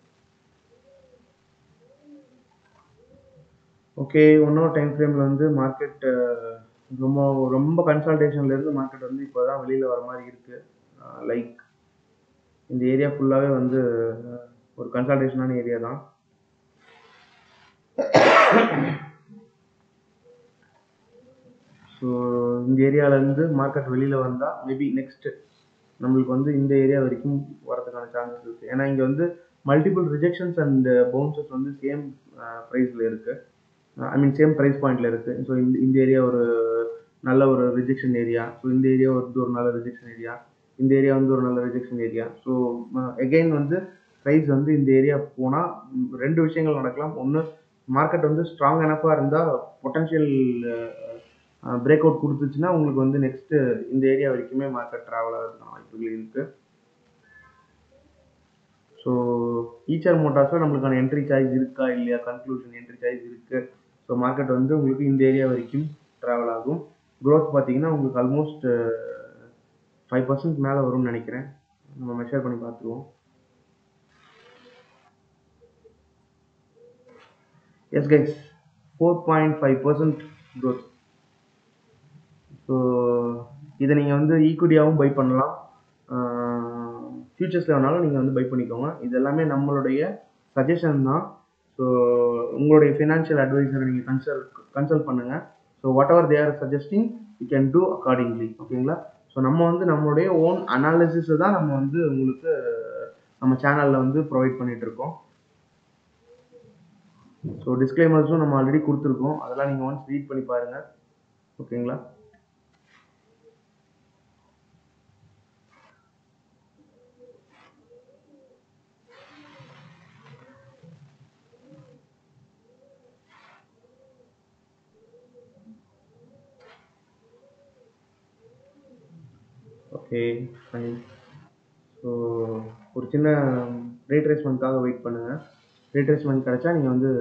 ஓகே ஒன் ஹவர் டைம் ஃப்ரேமில் வந்து மார்க்கெட் ரொம்ப ரொம்ப கன்சல்டேஷன்லேருந்து மார்க்கெட் வந்து இப்போ தான் வெளியில் வர மாதிரி இருக்குது லைக் இந்த ஏரியா ஃபுல்லாகவே வந்து ஒரு கன்சல்டேஷனான ஏரியா தான் ஸோ இந்த ஏரியாவிலேருந்து மார்க்கெட் வெளியில் வந்தால் மேபி நெக்ஸ்ட்டு நம்மளுக்கு வந்து இந்த ஏரியா வரைக்கும் வரதுக்கான சான்சஸ் இருக்குது ஏன்னா இங்கே வந்து மல்டிபிள் ரிஜெக்ஷன்ஸ் அண்ட் பவுன்சஸ் வந்து சேம் ப்ரைஸில் இருக்குது ஐ மீன் சேம் ப்ரைஸ் பாயிண்டில் இருக்குது ஸோ இந்த இந்த ஏரியா ஒரு நல்ல ஒரு ரிஜெக்ஷன் ஏரியா ஸோ இந்த ஏரியா வந்து ஒரு நல்ல ரிஜெக்ஷன் ஏரியா இந்த ஏரியா வந்து ஒரு நல்ல ரிஜெக்ஷன் ஏரியா ஸோ எகெயின் வந்து ப்ரைஸ் வந்து இந்த ஏரியா போனால் ரெண்டு விஷயங்கள் நடக்கலாம் ஒன்று மார்க்கெட் வந்து ஸ்ட்ராங் எனஃபாக இருந்தால் பொட்டன்ஷியல் பிரேக் அவுட் கொடுத்துச்சுன்னா உங்களுக்கு வந்து நெக்ஸ்ட்டு இந்த ஏரியா வரைக்குமே மார்க்கெட் ட்ராவல் ஆகிறதுக்கான வாய்ப்புகள் இருக்குது ஸோ ஈச்சர் மோட்டார்ஸில் நம்மளுக்கான என்ட்ரி சார்ஜ் இருக்கா இல்லையா கன்க்ளூஷன் என்ட்ரி சார்ஜ் இருக்குது ஸோ மார்க்கெட் வந்து உங்களுக்கு இந்த ஏரியா வரைக்கும் ட்ராவல் ஆகும் க்ரோத் பார்த்தீங்கன்னா உங்களுக்கு ஆல்மோஸ்ட் ஃபைவ் பர்சன்ட் மேலே வரும்னு நினைக்கிறேன் நம்ம மெஷர் பண்ணி பார்த்துருவோம் yes guys four point five percent growth so இதை நீங்கள் வந்து ஈக்குவிட்டியாகவும் பை பண்ணலாம் ஃபியூச்சர்ஸில் வேணாலும் நீங்கள் வந்து பை பண்ணிக்கோங்க இது எல்லாமே நம்மளுடைய சஜஷன் தான் ஸோ உங்களுடைய ஃபினான்ஷியல் அட்வைசரை நீங்கள் கன்சல்ட் கன்சல்ட் பண்ணுங்கள் so what ever they are suggesting you can do accordingly ஓகேங்களா ஸோ நம்ம வந்து நம்மளுடைய ஓன் அனாலிசிஸை தான் நம்ம வந்து உங்களுக்கு நம்ம சேனலில் வந்து ப்ரொவைட் பண்ணிகிட்ருக்கோம் ஸோ டிஸ்க்ளைமர்ஸும் நம்ம ஆல்ரெடி கொடுத்துருக்கோம் அதெல்லாம் நீங்கள் ஒன்ஸ் ரீட் பண்ணி பாருங்கள் ஓகேங்களா ஓகே ஃபைன் ஸோ ஒரு சின்ன ரீட்ரேஸ்மெண்ட்காக வெயிட் பண்ணுங்கள் ரீட்ரேஸ்மெண்ட் கிடச்சா நீங்கள் வந்து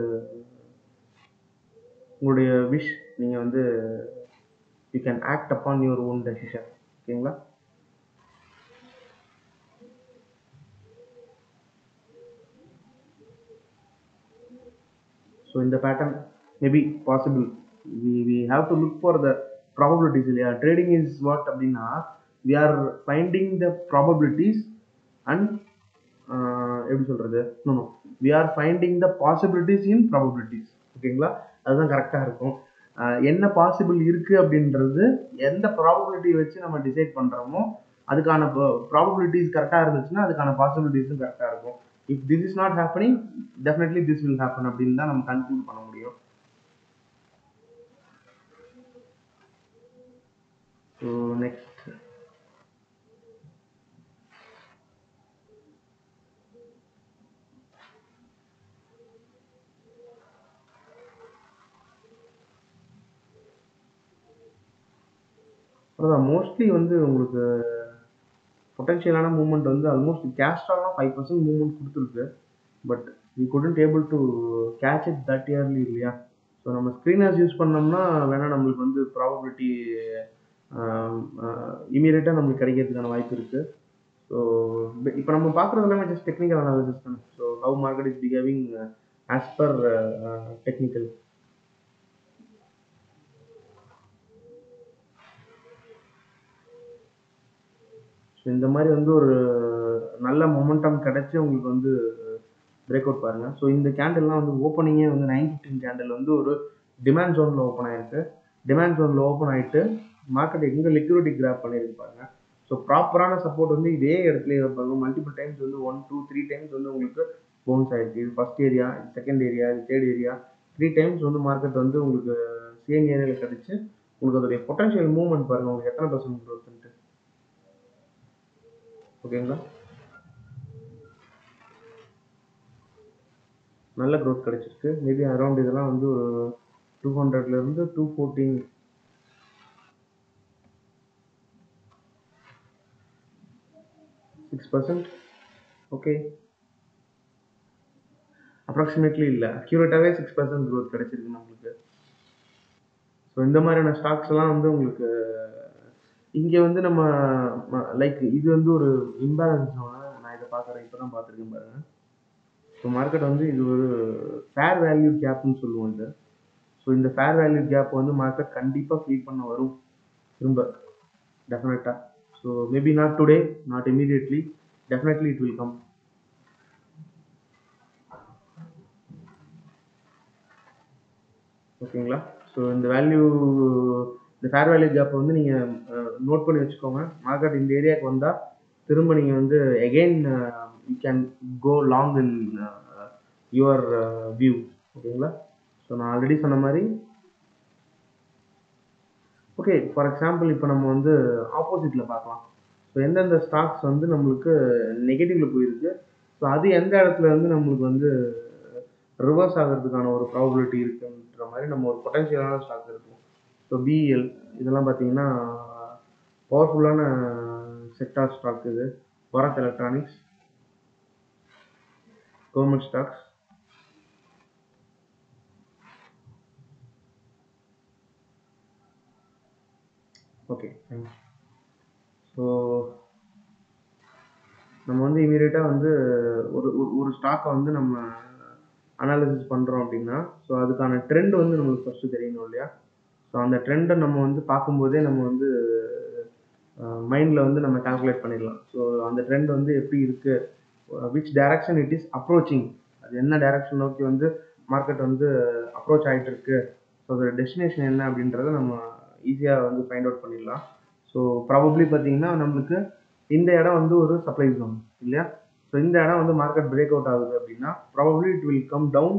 உங்களுடைய விஷ் நீங்கள் வந்து you can act upon your own decision ஓகேங்களா ஸோ இந்த pattern maybe possible we we have to look for the probabilities இல்லையா ட்ரேடிங் இஸ் வாட் அப்படின்னா we are finding the probabilities and எப்படி சொல்கிறது no we are finding the possibilities in probabilities ஓகேங்களா அதுதான் கரெக்டாக இருக்கும் என்ன பாசிபிள் இருக்குது அப்படின்றது எந்த ப்ராபபிலிட்டி வச்சு நம்ம டிசைட் பண்ணுறோமோ அதுக்கான ப்ராபபிலிட்டிஸ் கரெக்டாக இருந்துச்சுன்னா அதுக்கான பாசிபிலிட்டிஸும் கரெக்டாக இருக்கும் if this is not happening definitely this will happen அப்படின்னு தான் நம்ம கன்க்ளூட் பண்ண முடியும் ஸோ நெக்ஸ்ட் அதான் மோஸ்ட்லி வந்து உங்களுக்கு பொட்டன்ஷியலான மூவ்மெண்ட் வந்து ஆல்மோஸ்ட் கேஸ்ட்ராலாம் ஃபைவ் பர்சன்ட் மூவ்மெண்ட் கொடுத்துருக்கு but we couldn't able to catch it that early இல்லையா ஸோ நம்ம ஸ்க்ரீனர்ஸ் யூஸ் பண்ணோம்னா வேணால் நம்மளுக்கு வந்து ப்ராபபிலிட்டி இமீடியட்டாக நம்மளுக்கு கிடைக்கிறதுக்கான வாய்ப்பு இருக்குது ஸோ இப்போ நம்ம பார்க்குறது எல்லாமே ஜஸ்ட் டெக்னிக்கல் அனாலிசிஸ் தானே so how market is behaving as per technical so இந்த மாதிரி வந்து ஒரு நல்ல மொமெண்டம் கிடைச்சி உங்களுக்கு வந்து பிரேக் அவுட் பாருங்க ஸோ இந்த கேண்டில்லாம் வந்து ஓப்பனிங்கே வந்து நைன் ஃபிஃப்டின் கேண்டில் வந்து ஒரு டிமாண்ட் ஜோனில் ஓப்பன் ஆயிருக்கு டிமாண்ட் ஜோனில் ஓப்பன் ஆகிட்டு மார்க்கெட் எங்கே லிக்விடிட்டி கிராப் பண்ணியிருக்கு பாருங்க ஸோ ப்ராப்பரான சப்போர்ட் வந்து இதே இடத்துல இருப்பாங்க மல்டிபிள் டைம்ஸ் வந்து ஒன் டூ த்ரீ டைம்ஸ் வந்து உங்களுக்கு பவுன்ஸ் ஆயிருக்கு இது ஃபர்ஸ்ட் ஏரியா இது செகண்ட் ஏரியா இது தேர்ட் ஏரியா த்ரீ டைம்ஸ் வந்து மார்க்கெட் வந்து உங்களுக்கு சேம் ஏரியாவில் கிடச்சி உங்களுக்கு அதோடைய பொட்டன்ஷியல் மூவ்மெண்ட் பாருங்க உங்களுக்கு எத்தனை பர்சன்ட் க்ரோத்ன்ட்டு ஓகேங்களா நல்ல க்ரோத் கிடைச்சிருக்கு மேபி அரௌண்ட் இதெல்லாம் வந்து ஒரு டூ ஹண்ட்ரட்லேருந்து to fourteen six percent okay approximately இல்லை அக்யூரேட்டாகவே சிக்ஸ் பர்சன்ட் க்ரோத் கிடைச்சிருக்கு நம்மளுக்கு ஸோ இந்த மாதிரியான ஸ்டாக்ஸ் எல்லாம் வந்து உங்களுக்கு இங்கே வந்து நம்ம லைக் இது வந்து ஒரு இம்பேலன்ஸ் நான் இதை பார்க்குறேன் இப்போ தான் பார்த்துருக்கேன் பாருங்க ஸோ மார்க்கெட் வந்து இது ஒரு ஃபேர் வேல்யூ கேப்னு சொல்லுவோம் இது ஸோ இந்த ஃபேர் வேல்யூ கேப் வந்து மார்க்கெட் கண்டிப்பாக ஃபீல் பண்ண வரும் திரும்ப டெஃபினட்டாக so maybe not today not immediately definitely it will come ஓகேங்களா ஸோ இந்த வேல்யூ இந்த ஃபேர் வேல்யூ கேப்பை வந்து நீங்கள் நோட் பண்ணி வச்சுக்கோங்க மார்க்கெட் இந்த ஏரியாவுக்கு வந்தால் திரும்ப நீங்கள் வந்து again you can go long in your view ஓகேங்களா ஸோ நான் ஆல்ரெடி சொன்ன மாதிரி ஓகே ஃபார் எக்ஸாம்பிள் இப்போ நம்ம வந்து ஆப்போசிட்டில் பார்க்கலாம் ஸோ எந்தெந்த ஸ்டாக்ஸ் வந்து நம்மளுக்கு நெகட்டிவ்ல போயிருக்கு ஸோ அது எந்த இடத்துல வந்து நம்மளுக்கு வந்து ரிவர்ஸ் ஆகிறதுக்கான ஒரு ப்ராபபிலிட்டி இருக்குன்ற மாதிரி நம்ம ஒரு பொட்டன்ஷியலான ஸ்டாக் இருக்கும் ஸோ பிஇஎல் இதெல்லாம் பார்த்தீங்கன்னா பவர்ஃபுல்லான செக்டார் ஸ்டாக் இது Bharat Electronics government stocks okay thanks so நம்ம வந்து இமீடியட்டாக வந்து ஒரு ஒரு- ஒரு ஸ்டாக்கை வந்து நம்ம அனாலிசிஸ் பண்ணுறோம் அப்படின்னா ஸோ அதுக்கான ட்ரெண்ட் வந்து நம்மளுக்கு ஃபஸ்ட்டு தெரியணும் இல்லையா ஸோ அந்த ட்ரெண்டை நம்ம வந்து பார்க்கும்போதே நம்ம வந்து மைண்டில் வந்து நம்ம கால்குலேட் பண்ணிடலாம் ஸோ அந்த ட்ரெண்ட் வந்து எப்படி இருக்குது which direction it is approaching அது என்ன டைரக்ஷன் நோக்கி வந்து மார்க்கெட் வந்து அப்ரோச் ஆகிட்டு இருக்கு ஸோ அதோட டெஸ்டினேஷன் என்ன அப்படின்றத நம்ம ஈஸியாக வந்து ஃபைண்ட் அவுட் பண்ணிடலாம் ஸோ ப்ராபப்ளி பார்த்தீங்கன்னா நம்மளுக்கு இந்த இடம் வந்து ஒரு சப்ளை ஜோன் இல்லையா ஸோ இந்த இடம் வந்து மார்க்கெட் பிரேக் அவுட் ஆகுது அப்படின்னா probably it will come down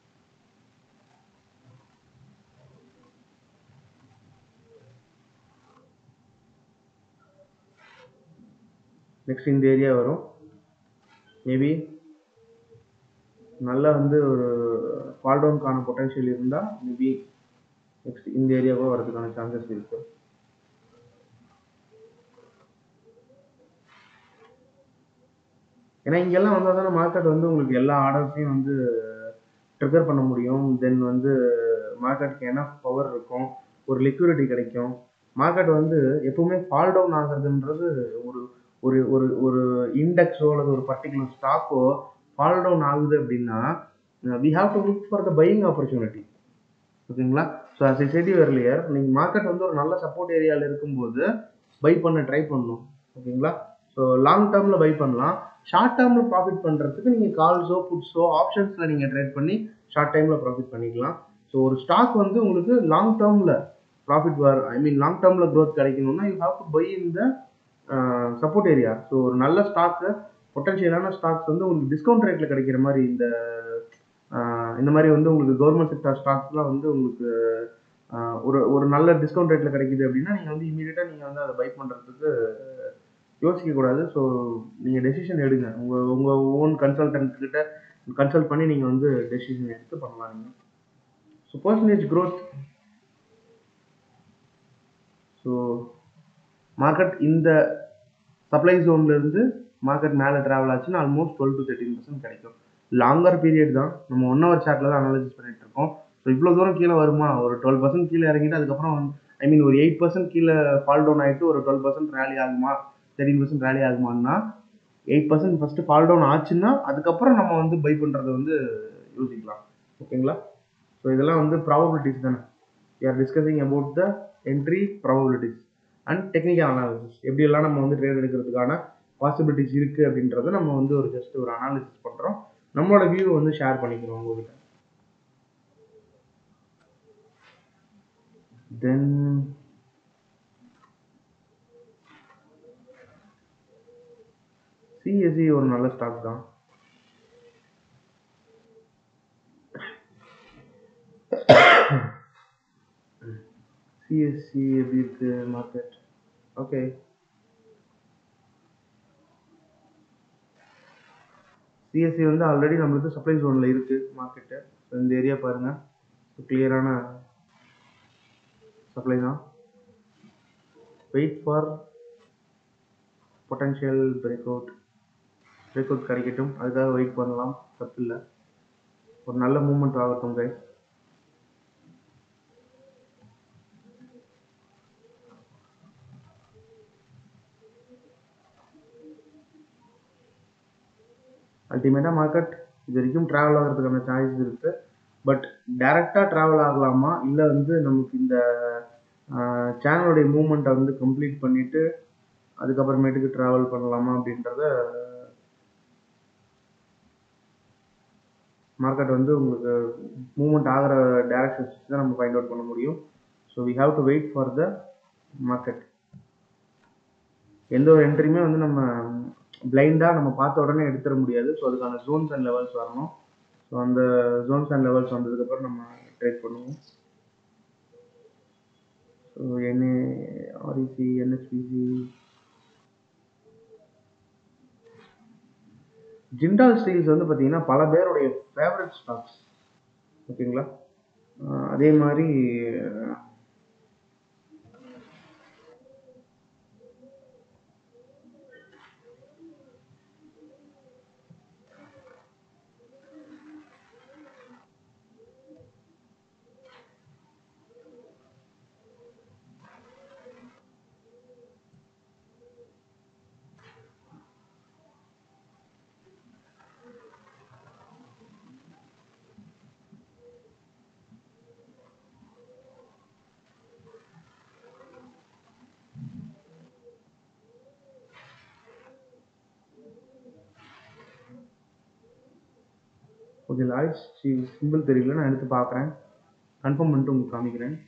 next இந்த ஏரியா வரும் மேபி நல்லா வந்து ஒரு ஃபால் டவுனுக்கான பொட்டன்ஷியல் இருந்தால் மேபி நெக்ஸ்ட் இந்த ஏரியாவும் வரதுக்கான சான்சஸ் இருக்கு ஏன்னா இங்கெல்லாம் வந்தால் தானே மார்க்கெட் வந்து உங்களுக்கு எல்லா ஆர்டர்ஸையும் வந்து ட்ரிகர் பண்ண முடியும் தென் வந்து மார்க்கெட்டுக்கு என்ன பவர் இருக்கும் ஒரு லிக்விடிட்டி கிடைக்கும் மார்க்கெட் வந்து எப்பவுமே ஃபால் டவுன் ஆகுறதுன்றது ஒரு ஒரு ஒரு ஒரு இண்டெக்ஸோ அல்லது ஒரு பர்டிகுலர் ஸ்டாக்கோ ஃபால் டவுன் ஆகுது அப்படின்னா we have to look for the buying opportunity ஓகேங்களா so as I said earlier நீங்கள் மார்க்கெட் வந்து ஒரு நல்ல சப்போர்ட் ஏரியாவில் இருக்கும்போது பை பண்ண ட்ரை பண்ணணும் ஓகேங்களா ஸோ லாங் டேர்மில் பை பண்ணலாம் ஷார்ட் டேர்மில் ப்ராஃபிட் பண்ணுறதுக்கு நீங்கள் கால்ஸோ புட்ஸோ ஆப்ஷன்ஸில் நீங்கள் ட்ரேட் பண்ணி ஷார்ட் டைமில் ப்ராஃபிட் பண்ணிக்கலாம் ஸோ ஒரு ஸ்டாக் வந்து உங்களுக்கு லாங் டேர்மில் ப்ராஃபிட் வர ஐ மீன் லாங் டேர்மில் க்ரோத் கிடைக்கணும்னா you have to buy in the support area so ஒரு நல்ல ஸ்டாக்கு பொட்டன்ஷியலான ஸ்டாக்ஸ் வந்து உங்களுக்கு டிஸ்கவுண்ட் ரேட்டில் கிடைக்கிற மாதிரி இந்த ஆஹ் இந்த மாதிரி வந்து உங்களுக்கு கவர்மெண்ட் செக்டார் ஸ்டாக்ஸ்லாம் வந்து உங்களுக்கு ஆஹ் ஒரு ஒரு நல்ல டிஸ்கவுண்ட் ரேட்டில் கிடைக்குது அப்படின்னா நீங்கள் வந்து இமீடியட்டாக நீங்கள் வந்து அதை பை பண்ணுறதுக்கு யோசிக்கக்கூடாது ஸோ நீங்கள் டெசிஷன் எடுங்க உங்கள் உங்கள் ஓன் கன்சல்டன்ட் கிட்ட கன்சல்ட் பண்ணி நீங்கள் வந்து டெசிஷன் எடுத்து பண்ணலாம் நீங்கள் so percentage growth so market இந்த சப்ளை ஜோன்லேருந்து மார்க்கெட் மேலே ட்ராவல் ஆச்சுன்னா almost twelve to thirteen percent கிடைக்கும் லாங்கர் பீரியட் தான் நம்ம ஒன் ஹவர் சார்ட்டில் தான் அனாலிசிஸ் பண்ணிட்டு இருக்கோம் ஸோ இவ்வளோ தூரம் கீழே வருமா ஒரு டுவெல் பர்சன்ட் கீழே இறங்கிட்டு அதுக்கப்புறம் ஐ மீன் ஒரு எயிட் பர்சன்ட் கீழே ஃபால் டவுன் ஆகிட்டு ஒரு டுவெல் பர்சன்ட் ரேலி ஆகுமா தேர்ட்டின் பர்சன்ட் ரேலி ஆகுமான்னா eight percent first fall down ஆச்சுன்னா அதுக்கப்புறம் நம்ம வந்து பை பண்ணுறதை வந்து யோசிக்கலாம் ஓகேங்களா ஸோ இதெல்லாம் வந்து ப்ராபபிலிட்டிஸ் தானே we are discussing about the entry probabilities and technical analysis எப்படியெல்லாம் நம்ம வந்து ட்ரேட் எடுக்கிறதுக்கான பாசிபிலிட்டிஸ் இருக்குது அப்படின்றத நம்ம வந்து ஒரு ஜஸ்ட் ஒரு அனாலிசிஸ் பண்ணுறோம் நம்மளோட வியூ வந்து ஷேர் பண்ணிக்கிறோம் உங்ககிட்ட தென் சிஎஸ்சி ஒரு நல்ல ஸ்டாக் தான் சிஎஸ்சி எப்படி இருக்கு மார்க்கெட் ஓகே சிஎஸ்சி வந்து ஆல்ரெடி நம்மளுக்கு சப்ளை ஜோனில் இருக்குது மார்க்கெட்டு இந்த ஏரியா பாருங்கள் கிளியரான சப்ளை தான் wait for potential break out break out கிடைக்கட்டும் அதுக்காக வெயிட் பண்ணலாம் தப்பு இல்லை ஒரு நல்ல மூமெண்ட் ஆகட்டும் கைஸ் அல்டிமேட்டாக மார்க்கெட் இது வரைக்கும் ட்ராவல் ஆகிறதுக்கான சாய்ஸ் இருக்குது பட் டேரெக்டாக ட்ராவல் ஆகலாமா இல்லை வந்து நமக்கு இந்த சேனலுடைய மூமெண்ட்டை வந்து கம்ப்ளீட் பண்ணிவிட்டு அதுக்கப்புறமேட்டுக்கு ட்ராவல் பண்ணலாமா அப்படின்றத மார்க்கெட் வந்து உங்களுக்கு மூமெண்ட் ஆகிற டேரக்ஷன்ஸ் தான் நம்ம ஃபைண்ட் அவுட் பண்ண முடியும் so we have to wait for the market எந்த ஒரு என்ட்ரியுமே வந்து நம்ம பிளைண்டாக நம்ம பார்த்த உடனே எடுத்துட முடியாது ஸோ அதுக்கான ஜோன்ஸ் அண்ட் லெவல்ஸ் வரணும் ஸோ அந்த ஜோன்ஸ் அண்ட் லெவல்ஸ் வந்ததுக்கப்புறம் நம்ம ட்ரேட் பண்ணுவோம் so NA REC NHPC Jindal steels வந்து பார்த்தீங்கன்னா பல பேருடைய ஃபேவரட் ஸ்டாக்ஸ் ஓகேங்களா அதே மாதிரி ஓகே லாய்ஸ் சிம்பிள் தெரியல நான் எடுத்து பார்க்குறேன் கன்ஃபார்ம் பண்ணிட்டு உங்களுக்கு காமிக்கிறேன்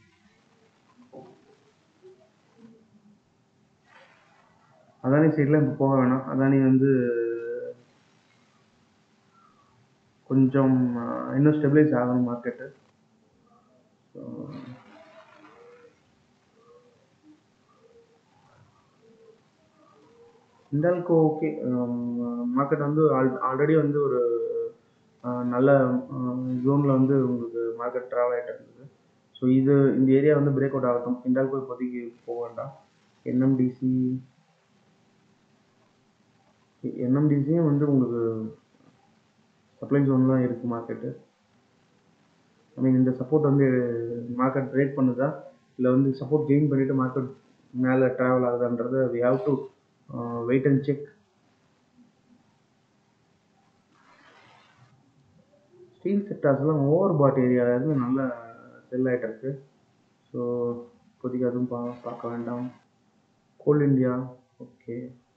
அதானி சைடில் இப்போ போக வேணாம் அதானி வந்து கொஞ்சம் இன்னும் ஸ்டெபிளைஸ் ஆகணும் மார்க்கெட்டு ஸோ இந்த அளவுக்கு ஓகே மார்க்கெட் வந்து ஆல் ஆல்ரெடி வந்து ஒரு நல்ல ஜோனில் வந்து உங்களுக்கு மார்க்கெட் ட்ராவல் ஆகிட்டு இருந்தது ஸோ இது இந்த ஏரியா வந்து பிரேக் அவுட் ஆகட்டும் இந்த அளவுக்கு இப்போதைக்கு போக வேண்டாம் என்எம்டிசி என்எம்டிசியும் வந்து உங்களுக்கு சப்ளை ஜோன் தான் இருக்குது மார்க்கெட்டு ஐ மீன் இந்த சப்போர்ட் வந்து மார்க்கெட் பிரேக் பண்ணுதா இல்லை வந்து சப்போர்ட் கெயின் பண்ணிவிட்டு மார்க்கெட் மேலே ட்ராவல் ஆகுதான்றதை we have to wait and check steel செக்டார்ஸ்லாம் ஓவர் பாட் ஏரியாவில் நல்ல செல் ஆகிட்டு இருக்கு ஸோ இப்போதைக்கு அதுவும் பா பார்க்க வேண்டாம் Coal India okay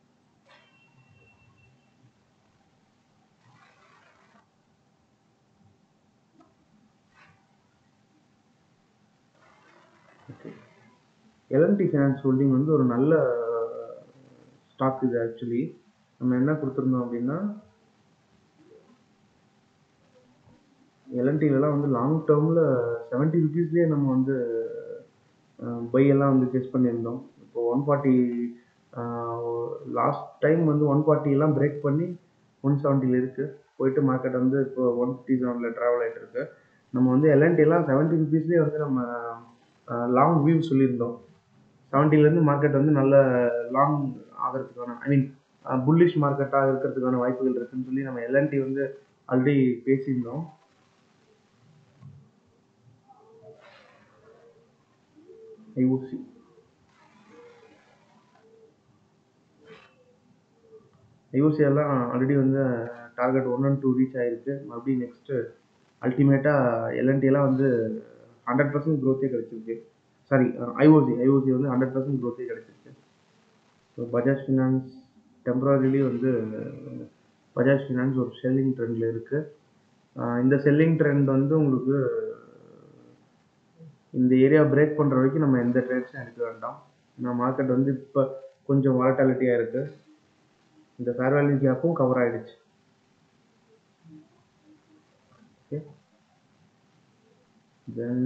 okay LNT finance holding வந்து ஒரு நல்ல ஸ்டாக் இது ஆக்சுவலி நம்ம என்ன கொடுத்துருந்தோம் அப்படின்னா எல்என்டிலலாம் வந்து லாங் டேர்மில் செவன்ட்டி ருபீஸ்லேயே நம்ம வந்து பை எல்லாம் வந்து கெஸ் பண்ணியிருந்தோம் இப்போ ஒன் ஃபார்ட்டி லாஸ்ட் டைம் வந்து ஒன் ஃபார்ட்டிலாம் பிரேக் பண்ணி ஒன் செவன்ட்டியில் இருக்குது போயிட்டு மார்க்கெட் வந்து இப்போ ஒன் ஃபிஃப்டி செவனில் ட்ராவல் ஆகிட்டு இருக்கு நம்ம வந்து எல்என்டிலாம் செவன்ட்டி ருபீஸ்லேயே வந்து நம்ம லாங் வியூ சொல்லியிருந்தோம் செவன்ட்டிலேருந்து மார்க்கெட் வந்து நல்ல லாங் ஆகிறதுக்கான ஐ மீன் புல்லிஷ் மார்க்கெட்டாக இருக்கிறதுக்கான வாய்ப்புகள் இருக்குன்னு சொல்லி நம்ம எல்என்டி வந்து ஆல்ரெடி பேசியிருந்தோம் ஐஓசி ஐஓசி எல்லாம் ஆல்ரெடி வந்து target one and two reach ஆயிருக்கு மறுபடியும் நெக்ஸ்ட்டு அல்டிமேட்டாக எல்என்டி எல்லாம் வந்து ஹண்ட்ரட் பர்சன்ட் க்ரோத்தே கிடச்சிருக்கு சாரி ஐஓசி ஐஓசி வந்து ஹண்ட்ரட் பர்சன்ட் க்ரோத்தே கிடச்சிருக்கு ஸோ பஜாஜ் ஃபினான்ஸ் டெம்பரரிலி வந்து பஜாஜ் ஃபினான்ஸ் ஒரு செல்லிங் ட்ரெண்டில் இருக்குது இந்த செல்லிங் ட்ரெண்ட் வந்து உங்களுக்கு இந்த ஏரியா பிரேக் பண்ணுற வரைக்கும் நம்ம எந்த ட்ரேட்ஸும் எடுக்க வேண்டாம் ஏன்னா மார்க்கெட் வந்து இப்போ கொஞ்சம் வாலட்டாலிட்டியாக இருக்குது இந்த ஃபேர் வேல்யூ கேப்பும் கவர் ஆயிடுச்சு okay then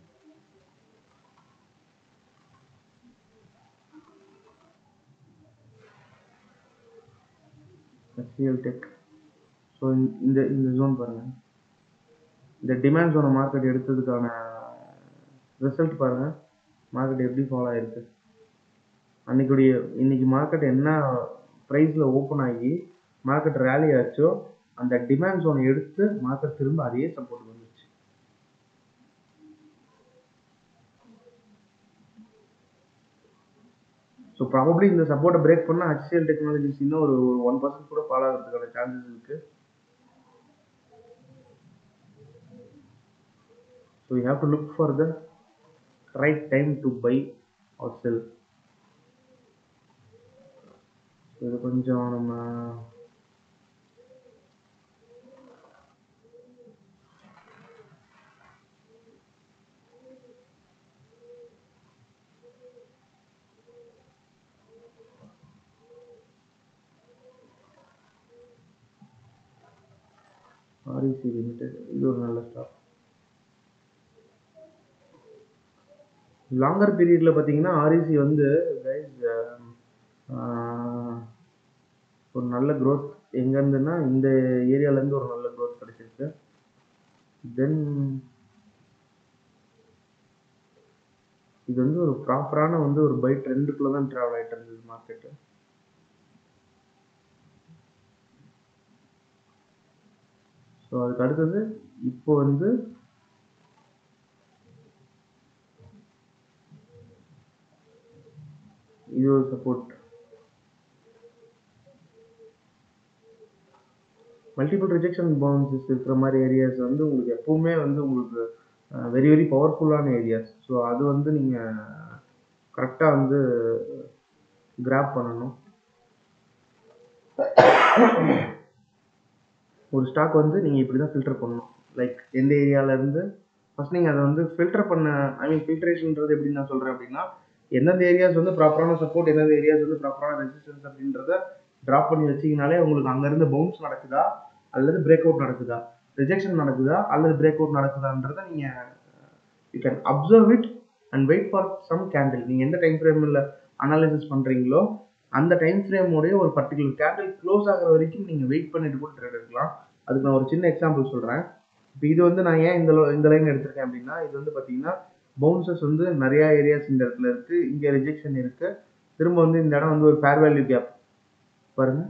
HCL tech so இந்த இந்த ஜோன் பாருங்கள் இந்த டிமாண்ட் ஜோனை மார்க்கெட் எடுத்ததுக்கான ரிசல்ட் பாருங்கள் மார்க்கெட் எப்படி ஃபாலோ ஆயிருக்கு அன்னைக்குடைய இன்னைக்கு மார்க்கெட் என்ன ப்ரைஸில் ஓப்பன் ஆகி மார்க்கெட் ரேலி ஆச்சோ அந்த டிமாண்ட் ஜோனை எடுத்து மார்க்கெட் திரும்ப அதே சப்போர்ட் வந்துருச்சு ஸோ ப்ராபப்ளி இந்த சப்போர்ட்டை பிரேக் பண்ணால் ஹெச்சிஎல் டெக்னாலஜிஸ் இன்னும் ஒரு ஒன் பர்சன்ட் கூட ஃபாலோ ஆகிறதுக்கான சான்சஸ் இருக்கு so you have to look for the right time to buy or sell இது கொஞ்சம் நம்ம ஆர்இசி லிமிடெட் இது ஒரு நல்ல ஸ்டாக் லாங்கர் பீரியடில் பார்த்தீங்கன்னா ஆர்இசி வந்து கைஸ் ஒரு நல்ல க்ரோத் எங்கேருந்துன்னா இந்த ஏரியாலேருந்து ஒரு நல்ல க்ரோத் கிடைச்சிருக்கு தென் இது வந்து ஒரு ப்ராப்பரான வந்து ஒரு பை ட்ரெண்டுக்குள்ளே தான் ட்ராவல் ஆகிட்டு இருந்தது மார்க்கெட்டு ஸோ அதுக்கு அடுத்தது இப்போ வந்து இது ஒரு சப்போர்ட் மல்டிபிள் ரிஜெக்ஷன் பவுன்சஸ் இருக்கிற மாதிரி ஏரியாஸ் வந்து உங்களுக்கு எப்பவுமே வந்து உங்களுக்கு வெரி வெரி பவர்ஃபுல்லான ஏரியாஸ் ஸோ அது வந்து நீங்கள் கரெக்டாக வந்து கிராப் பண்ணணும் ஒரு ஸ்டாக் வந்து நீங்கள் இப்படி தான் ஃபில்டர் பண்ணணும் லைக் எந்த ஏரியாவிலேருந்து ஃபஸ்ட் நீங்கள் அதை வந்து ஃபில்டர் பண்ண ஐ மீன் ஃபில்ட்ரேஷன்ன்றது எப்படி நான் சொல்கிறேன் அப்படின்னா எந்தெந்த ஏரியாஸ் வந்து ப்ராப்பரான சப்போர்ட் எந்தெந்த ஏரியாஸ் வந்து ப்ராப்பரான ரெசிஸ்டன்ஸ் அப்படின்றத ட்ராப் பண்ணி வச்சிங்கனாலே உங்களுக்கு அங்கேருந்து பவுன்ஸ் நடக்குதா அல்லது பிரேக் அவுட் நடக்குதா ரிஜெக்ஷன் நடக்குதா அல்லது பிரேக் அவுட் நடக்குதான்றதை நீங்கள் you can observe it and wait for some candle நீங்கள் எந்த டைம் ஃப்ரேமில் அனாலிசிஸ் பண்ணுறீங்களோ அந்த டைம் ஃப்ரேமோடைய ஒரு பர்டிகுலர் கேண்டில் க்ளோஸ் ஆகிற வரைக்கும் நீங்கள் வெயிட் பண்ணிட்டு கூட ட்ரேட் எடுக்கலாம் அதுக்கு நான் ஒரு சின்ன எக்ஸாம்பிள் சொல்கிறேன் இப்போ இது வந்து நான் ஏன் இந்த இந்த லைன் எடுத்திருக்கேன் அப்படின்னா இது வந்து பார்த்தீங்கன்னா பவுன்சஸ் வந்து நிறையா ஏரியாஸ் இந்த இடத்துல இருக்குது இங்கே ரிஜெக்ஷன் இருக்குது திரும்ப வந்து இந்த இடம் வந்து ஒரு ஃபேர் வேல்யூ கேப் பாருங்க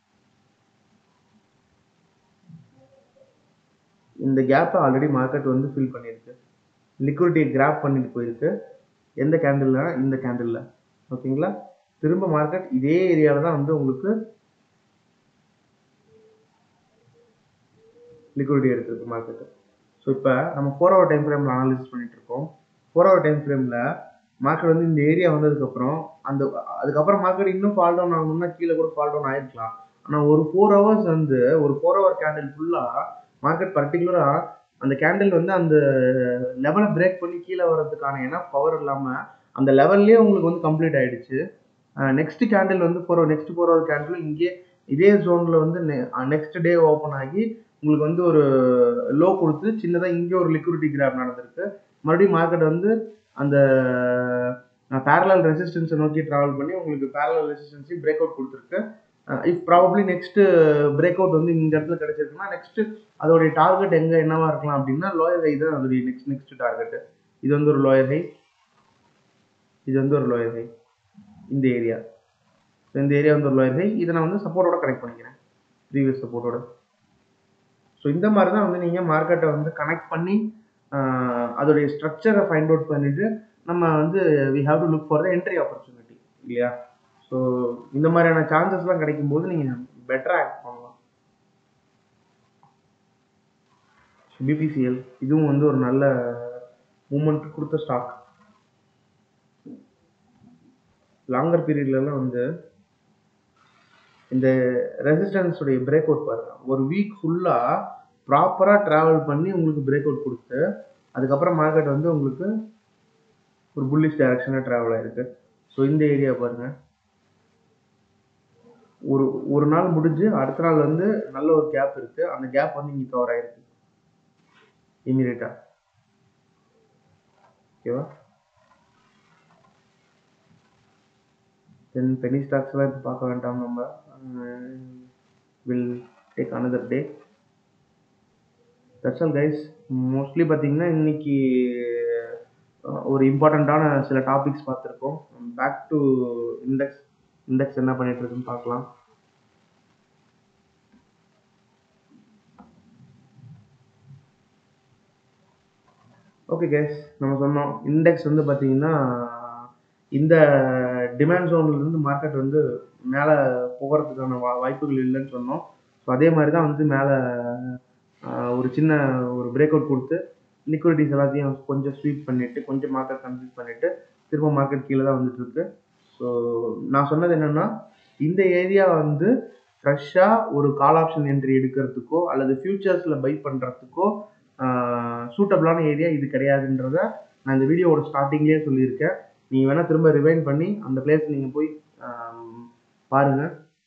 இந்த கேப்பை ஆல்ரெடி மார்க்கெட் வந்து ஃபில் பண்ணியிருக்கு லிக்விடிட்டியை கிராப் பண்ணிட்டு போயிருக்கு எந்த கேண்டில்னா இந்த கேண்டில்ல ஓகேங்களா திரும்ப மார்க்கெட் இதே ஏரியாவில் தான் வந்து உங்களுக்கு லிக்விடிட்டி எடுத்திருக்கு மார்க்கெட்டு ஸோ இப்போ நம்ம ஃபோர் ஹவர் டைம் ஃப்ரேமில் அனாலிசிஸ் பண்ணிட்டு இருக்கோம் ஃபோர் ஹவர் டைம் ஃப்ரேமில் மார்க்கெட் வந்து இந்த ஏரியா வந்ததுக்கப்புறம் அந்த அதுக்கப்புறம் மார்க்கெட் இன்னும் ஃபால் டவுன் ஆகணும்னா கீழே கூட ஃபால் டவுன் ஆயிருக்கலாம் ஆனால் ஒரு ஃபோர் ஹவர்ஸ் வந்து ஒரு ஃபோர் ஹவர் கேண்டில் ஃபுல்லாக மார்க்கெட் பர்டிகுலராக அந்த கேண்டில் வந்து அந்த லெவலை பிரேக் பண்ணி கீழே வர்றதுக்கான ஏன்னா பவர் இல்லாமல் அந்த லெவல்லே உங்களுக்கு வந்து கம்ப்ளீட் ஆயிடுச்சு நெக்ஸ்ட் கேண்டில் வந்து four next four hour candle இங்கே இதே ஜோனில் வந்து நெக்ஸ்ட் டே ஓப்பன் ஆகி உங்களுக்கு வந்து ஒரு லோ கொடுத்து சின்னதாக இங்கே ஒரு லிக்விடிட்டி கிராப் நடந்திருக்கு மறுபடியும் மார்க்கெட் வந்து அந்த பேரலல் ரெசிஸ்டன்ஸை நோக்கி ட்ராவல் பண்ணி உங்களுக்கு பேரலல் ரெசிஸ்டன்ஸையும் பிரேக் அவுட் கொடுத்துருக்கு if probably next break out வந்து இந்த இடத்துல கிடைச்சிருக்குன்னா நெக்ஸ்ட் அதோடைய டார்கெட் எங்கே என்னவா இருக்கலாம் அப்படின்னா லோயர் ஹை தான் அதோடைய நெக்ஸ்ட் நெக்ஸ்ட் டார்கெட் இது வந்து ஒரு லோயர் ஹை இது வந்து ஒரு லோயர் ஹை இந்த ஏரியா ஸோ இந்த ஏரியா வந்து ஒரு லோயர் ஹை இதை நான் வந்து சப்போர்ட்டோட கனெக்ட் பண்ணிக்கிறேன் ப்ரீவியஸ் சப்போர்ட்டோட ஸோ இந்த மாதிரி தான் வந்து நீங்கள் மார்க்கெட்டை வந்து கனெக்ட் பண்ணி ஆஹ், அதோடைய ஸ்ட்ரக்சரை ஃபைண்ட் அவுட் பண்ணிட்டு நம்ம வந்து we have to look for the entry opportunity இல்லையா ஸோ இந்த மாதிரியான சான்சஸ்லாம் கிடைக்கும் போது நீங்கள் பெட்டராக ஆக்ட் பண்ணலாம் பிபிசிஎல் இதுவும் வந்து ஒரு நல்ல மூமெண்ட் கொடுத்த ஸ்டாக் லாங்கர் பீரியட்லலாம் வந்து இந்த ரெசிஸ்டன்ஸ் உடைய பிரேக் அவுட் பாருங்க ஒரு வீக் ஃபுல்லாக ப்ராப்பராக ட்ராவல் பண்ணி உங்களுக்கு பிரேக் அவுட் கொடுத்து அதுக்கப்புறம் மார்க்கெட் வந்து உங்களுக்கு ஒரு புல்லிஷ் டைரக்ஷனாக ட்ராவல் ஆயிருக்கு ஸோ இந்த ஏரியா பாருங்க ஒரு ஒரு நாள் முடிஞ்சு அடுத்த நாள் வந்து நல்ல ஒரு கேப் இருக்கு அந்த கேப் வந்து இங்கே கவர் ஆயிருக்கு இமீடியட்டா ஓகேவா தென் பெனி ஸ்டாக்ஸ்லாம் இப்போ பார்க்க வேண்டாம் நம்ம will take another day that's all guys mostly பார்த்தீங்கன்னா இன்னைக்கு அஹ், ஒரு இம்பார்ட்டண்ட்டான சில டாபிக்ஸ் பார்த்துருக்கோம் பேக் டு இண்டெக்ஸ் இண்டெக்ஸ் என்ன பண்ணிட்டு இருக்குன்னு பார்க்கலாம் ஓகே கேஸ் நம்ம சொன்னோம் இண்டெக்ஸ் வந்து பார்த்தீங்கன்னா இந்த டிமாண்ட் இருந்து மார்க்கெட் வந்து மேலே போகிறதுக்கான வா வாய்ப்புகள் இல்லைன்னு சொன்னோம் ஸோ அதே மாதிரி தான் வந்து மேலே ஒரு சின்ன ஒரு பிரேக் அவுட் கொடுத்து லிக்விடிட்டிஸ் எல்லாத்தையும் கொஞ்சம் ஸ்வீப் பண்ணிட்டு கொஞ்சம் மார்க்கெட் கன்ஃபியூஸ் பண்ணிட்டு திரும்ப மார்க்கெட் கீழே தான் வந்துட்டு இருக்கு ஸோ நான் சொன்னது என்னன்னா இந்த ஏரியா வந்து ஃப்ரெஷ்ஷாக ஒரு கால் ஆப்ஷன் என்ட்ரி எடுக்கிறதுக்கோ அல்லது ஃபியூச்சர்ஸில் பை பண்ணுறதுக்கோ சூட்டபிளான ஏரியா இது கிடையாதுன்றத நான் இந்த வீடியோவோட ஸ்டார்டிங்லேயே சொல்லியிருக்கேன் நீங்கள் வேணால் திரும்ப ரிவைன் பண்ணி அந்த பிளேஸ் நீங்கள் போய் ஆம், பாருங்க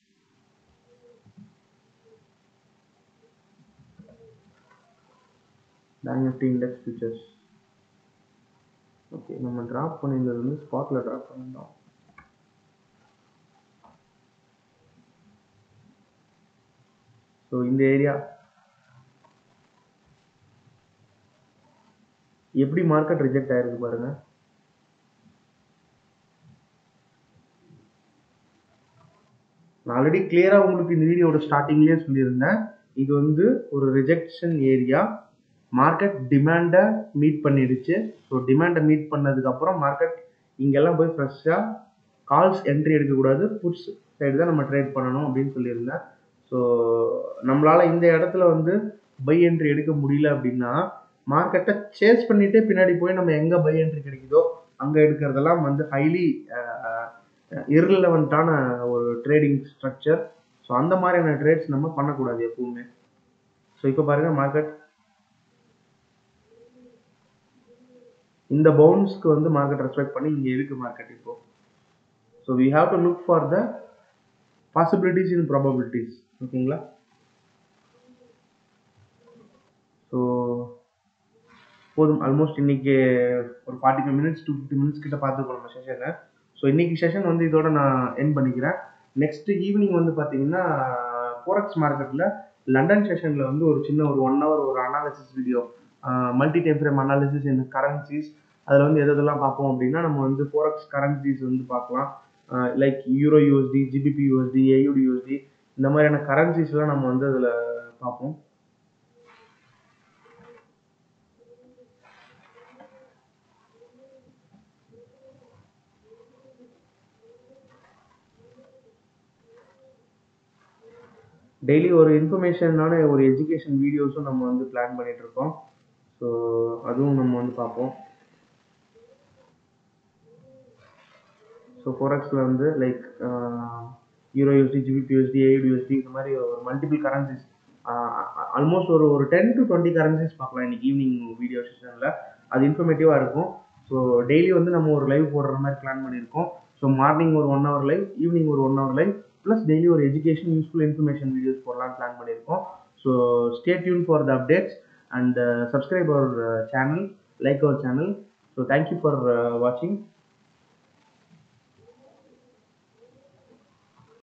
bank Nifty index futures okay நம்ம ட்ராப் பண்ணியிருந்தது வந்து ஸ்பாட்டில் ட்ராப் பண்ணியிருந்தோம் ஸோ இந்த ஏரியா எப்படி மார்க்கெட் ரிஜெக்ட் ஆயிருக்கு பாருங்க நான் ஆல்ரெடி கிளியராக உங்களுக்கு இந்த வீடியோட ஸ்டார்டிங்லேயே சொல்லியிருந்தேன் இது வந்து ஒரு ரிஜெக்ஷன் ஏரியா மார்க்கெட் டிமாண்டை மீட் பண்ணிடுச்சு ஸோ டிமாண்டை மீட் பண்ணதுக்கப்புறம் மார்க்கெட் இங்கெல்லாம் போய் ஃப்ரெஷ்ஷாக கால்ஸ் என்ட்ரி எடுக்கக்கூடாது புட்ஸ் சைடு தான் நம்ம ட்ரேட் பண்ணணும் அப்படின்னு சொல்லியிருந்தேன் ஸோ நம்மளால இந்த இடத்துல வந்து பை என்ட்ரி எடுக்க முடியல அப்படின்னா மார்க்கெட்டை சேஸ் பண்ணிட்டே பின்னாடி போய் நம்ம எங்கே பை என்ட்ரி கிடைக்குதோ அங்கே எடுக்கிறதெல்லாம் வந்து ஹைலி இர்ரிலவெண்ட்டான ஒரு ட்ரேடிங் ஸ்ட்ரக்சர் ஸோ அந்த மாதிரியான ட்ரேட்ஸ் நம்ம பண்ணக்கூடாது எப்பவுமே ஸோ இப்போ பாருங்க மார்க்கெட் இந்த பவுன்ஸ்க்கு வந்து மார்க்கெட் ரெஸ்பெக்ட் பண்ணி இங்கே இருக்கு மார்க்கெட் இப்போ so we have to look for the possibilities in probabilities ஓகேங்களா ஸோ போதும் ஆல்மோஸ்ட் இன்னைக்கு ஒரு forty five minutes to fifty minutes கிட்ட பார்த்துருக்கோம் நம்ம செஷனை ஸோ இன்னைக்கு செஷன் வந்து இதோட நான் என் பண்ணிக்கிறேன் நெக்ஸ்ட் ஈவினிங் வந்து பார்த்தீங்கன்னா ஃபோரக்ஸ் மார்க்கெட்டில் லண்டன் செஷனில் வந்து ஒரு சின்ன ஒரு ஒன் ஹவர் ஒரு analysis video multi time frame analysis இந்த கரன்சிஸ் அதில் வந்து எது எதெல்லாம் பார்ப்போம் அப்படின்னா நம்ம வந்து ஃபோரக்ஸ் கரன்சிஸ் வந்து பார்க்கலாம் like euro USD GBP USD AUD USD இந்த மாதிரியான கரன்சிஸ்லாம் நம்ம வந்து அதில் பார்ப்போம் டெய்லி ஒரு இன்ஃபர்மேஷனான ஒரு எஜுகேஷன் வீடியோஸும் நம்ம வந்து பிளான் பண்ணிட்டு இருக்கோம் ஸோ அதுவும் நம்ம வந்து பார்ப்போம் ஸோ ஃபோரக்ஸில் வந்து like euro USD GBP USD AUD USD இந்த மாதிரி ஒரு மல்டிபிள் கரன்சிஸ் ஆல்மோஸ்ட் ஒரு ஒரு டென் டு டுவெண்ட்டி கரன்சிஸ் பார்க்கலாம் இன்னைக்கு ஈவினிங் வீடியோ செஷனில் அது இன்ஃபர்மேட்டிவாக இருக்கும் ஸோ டெய்லி வந்து நம்ம ஒரு லைவ் போடுற மாதிரி பிளான் பண்ணியிருக்கோம் ஸோ மார்னிங் ஒரு ஒன் ஹவர் லைவ் ஈவினிங் ஒரு one hour live plus daily ஒரு எஜுகேஷன் யூஸ்ஃபுல் இன்ஃபர்மேஷன் வீடியோஸ் போடலாம்னு பிளான் பண்ணியிருக்கோம் so stay tune for the updates and subscribe our channel like our channel so thank you for வாட்சிங்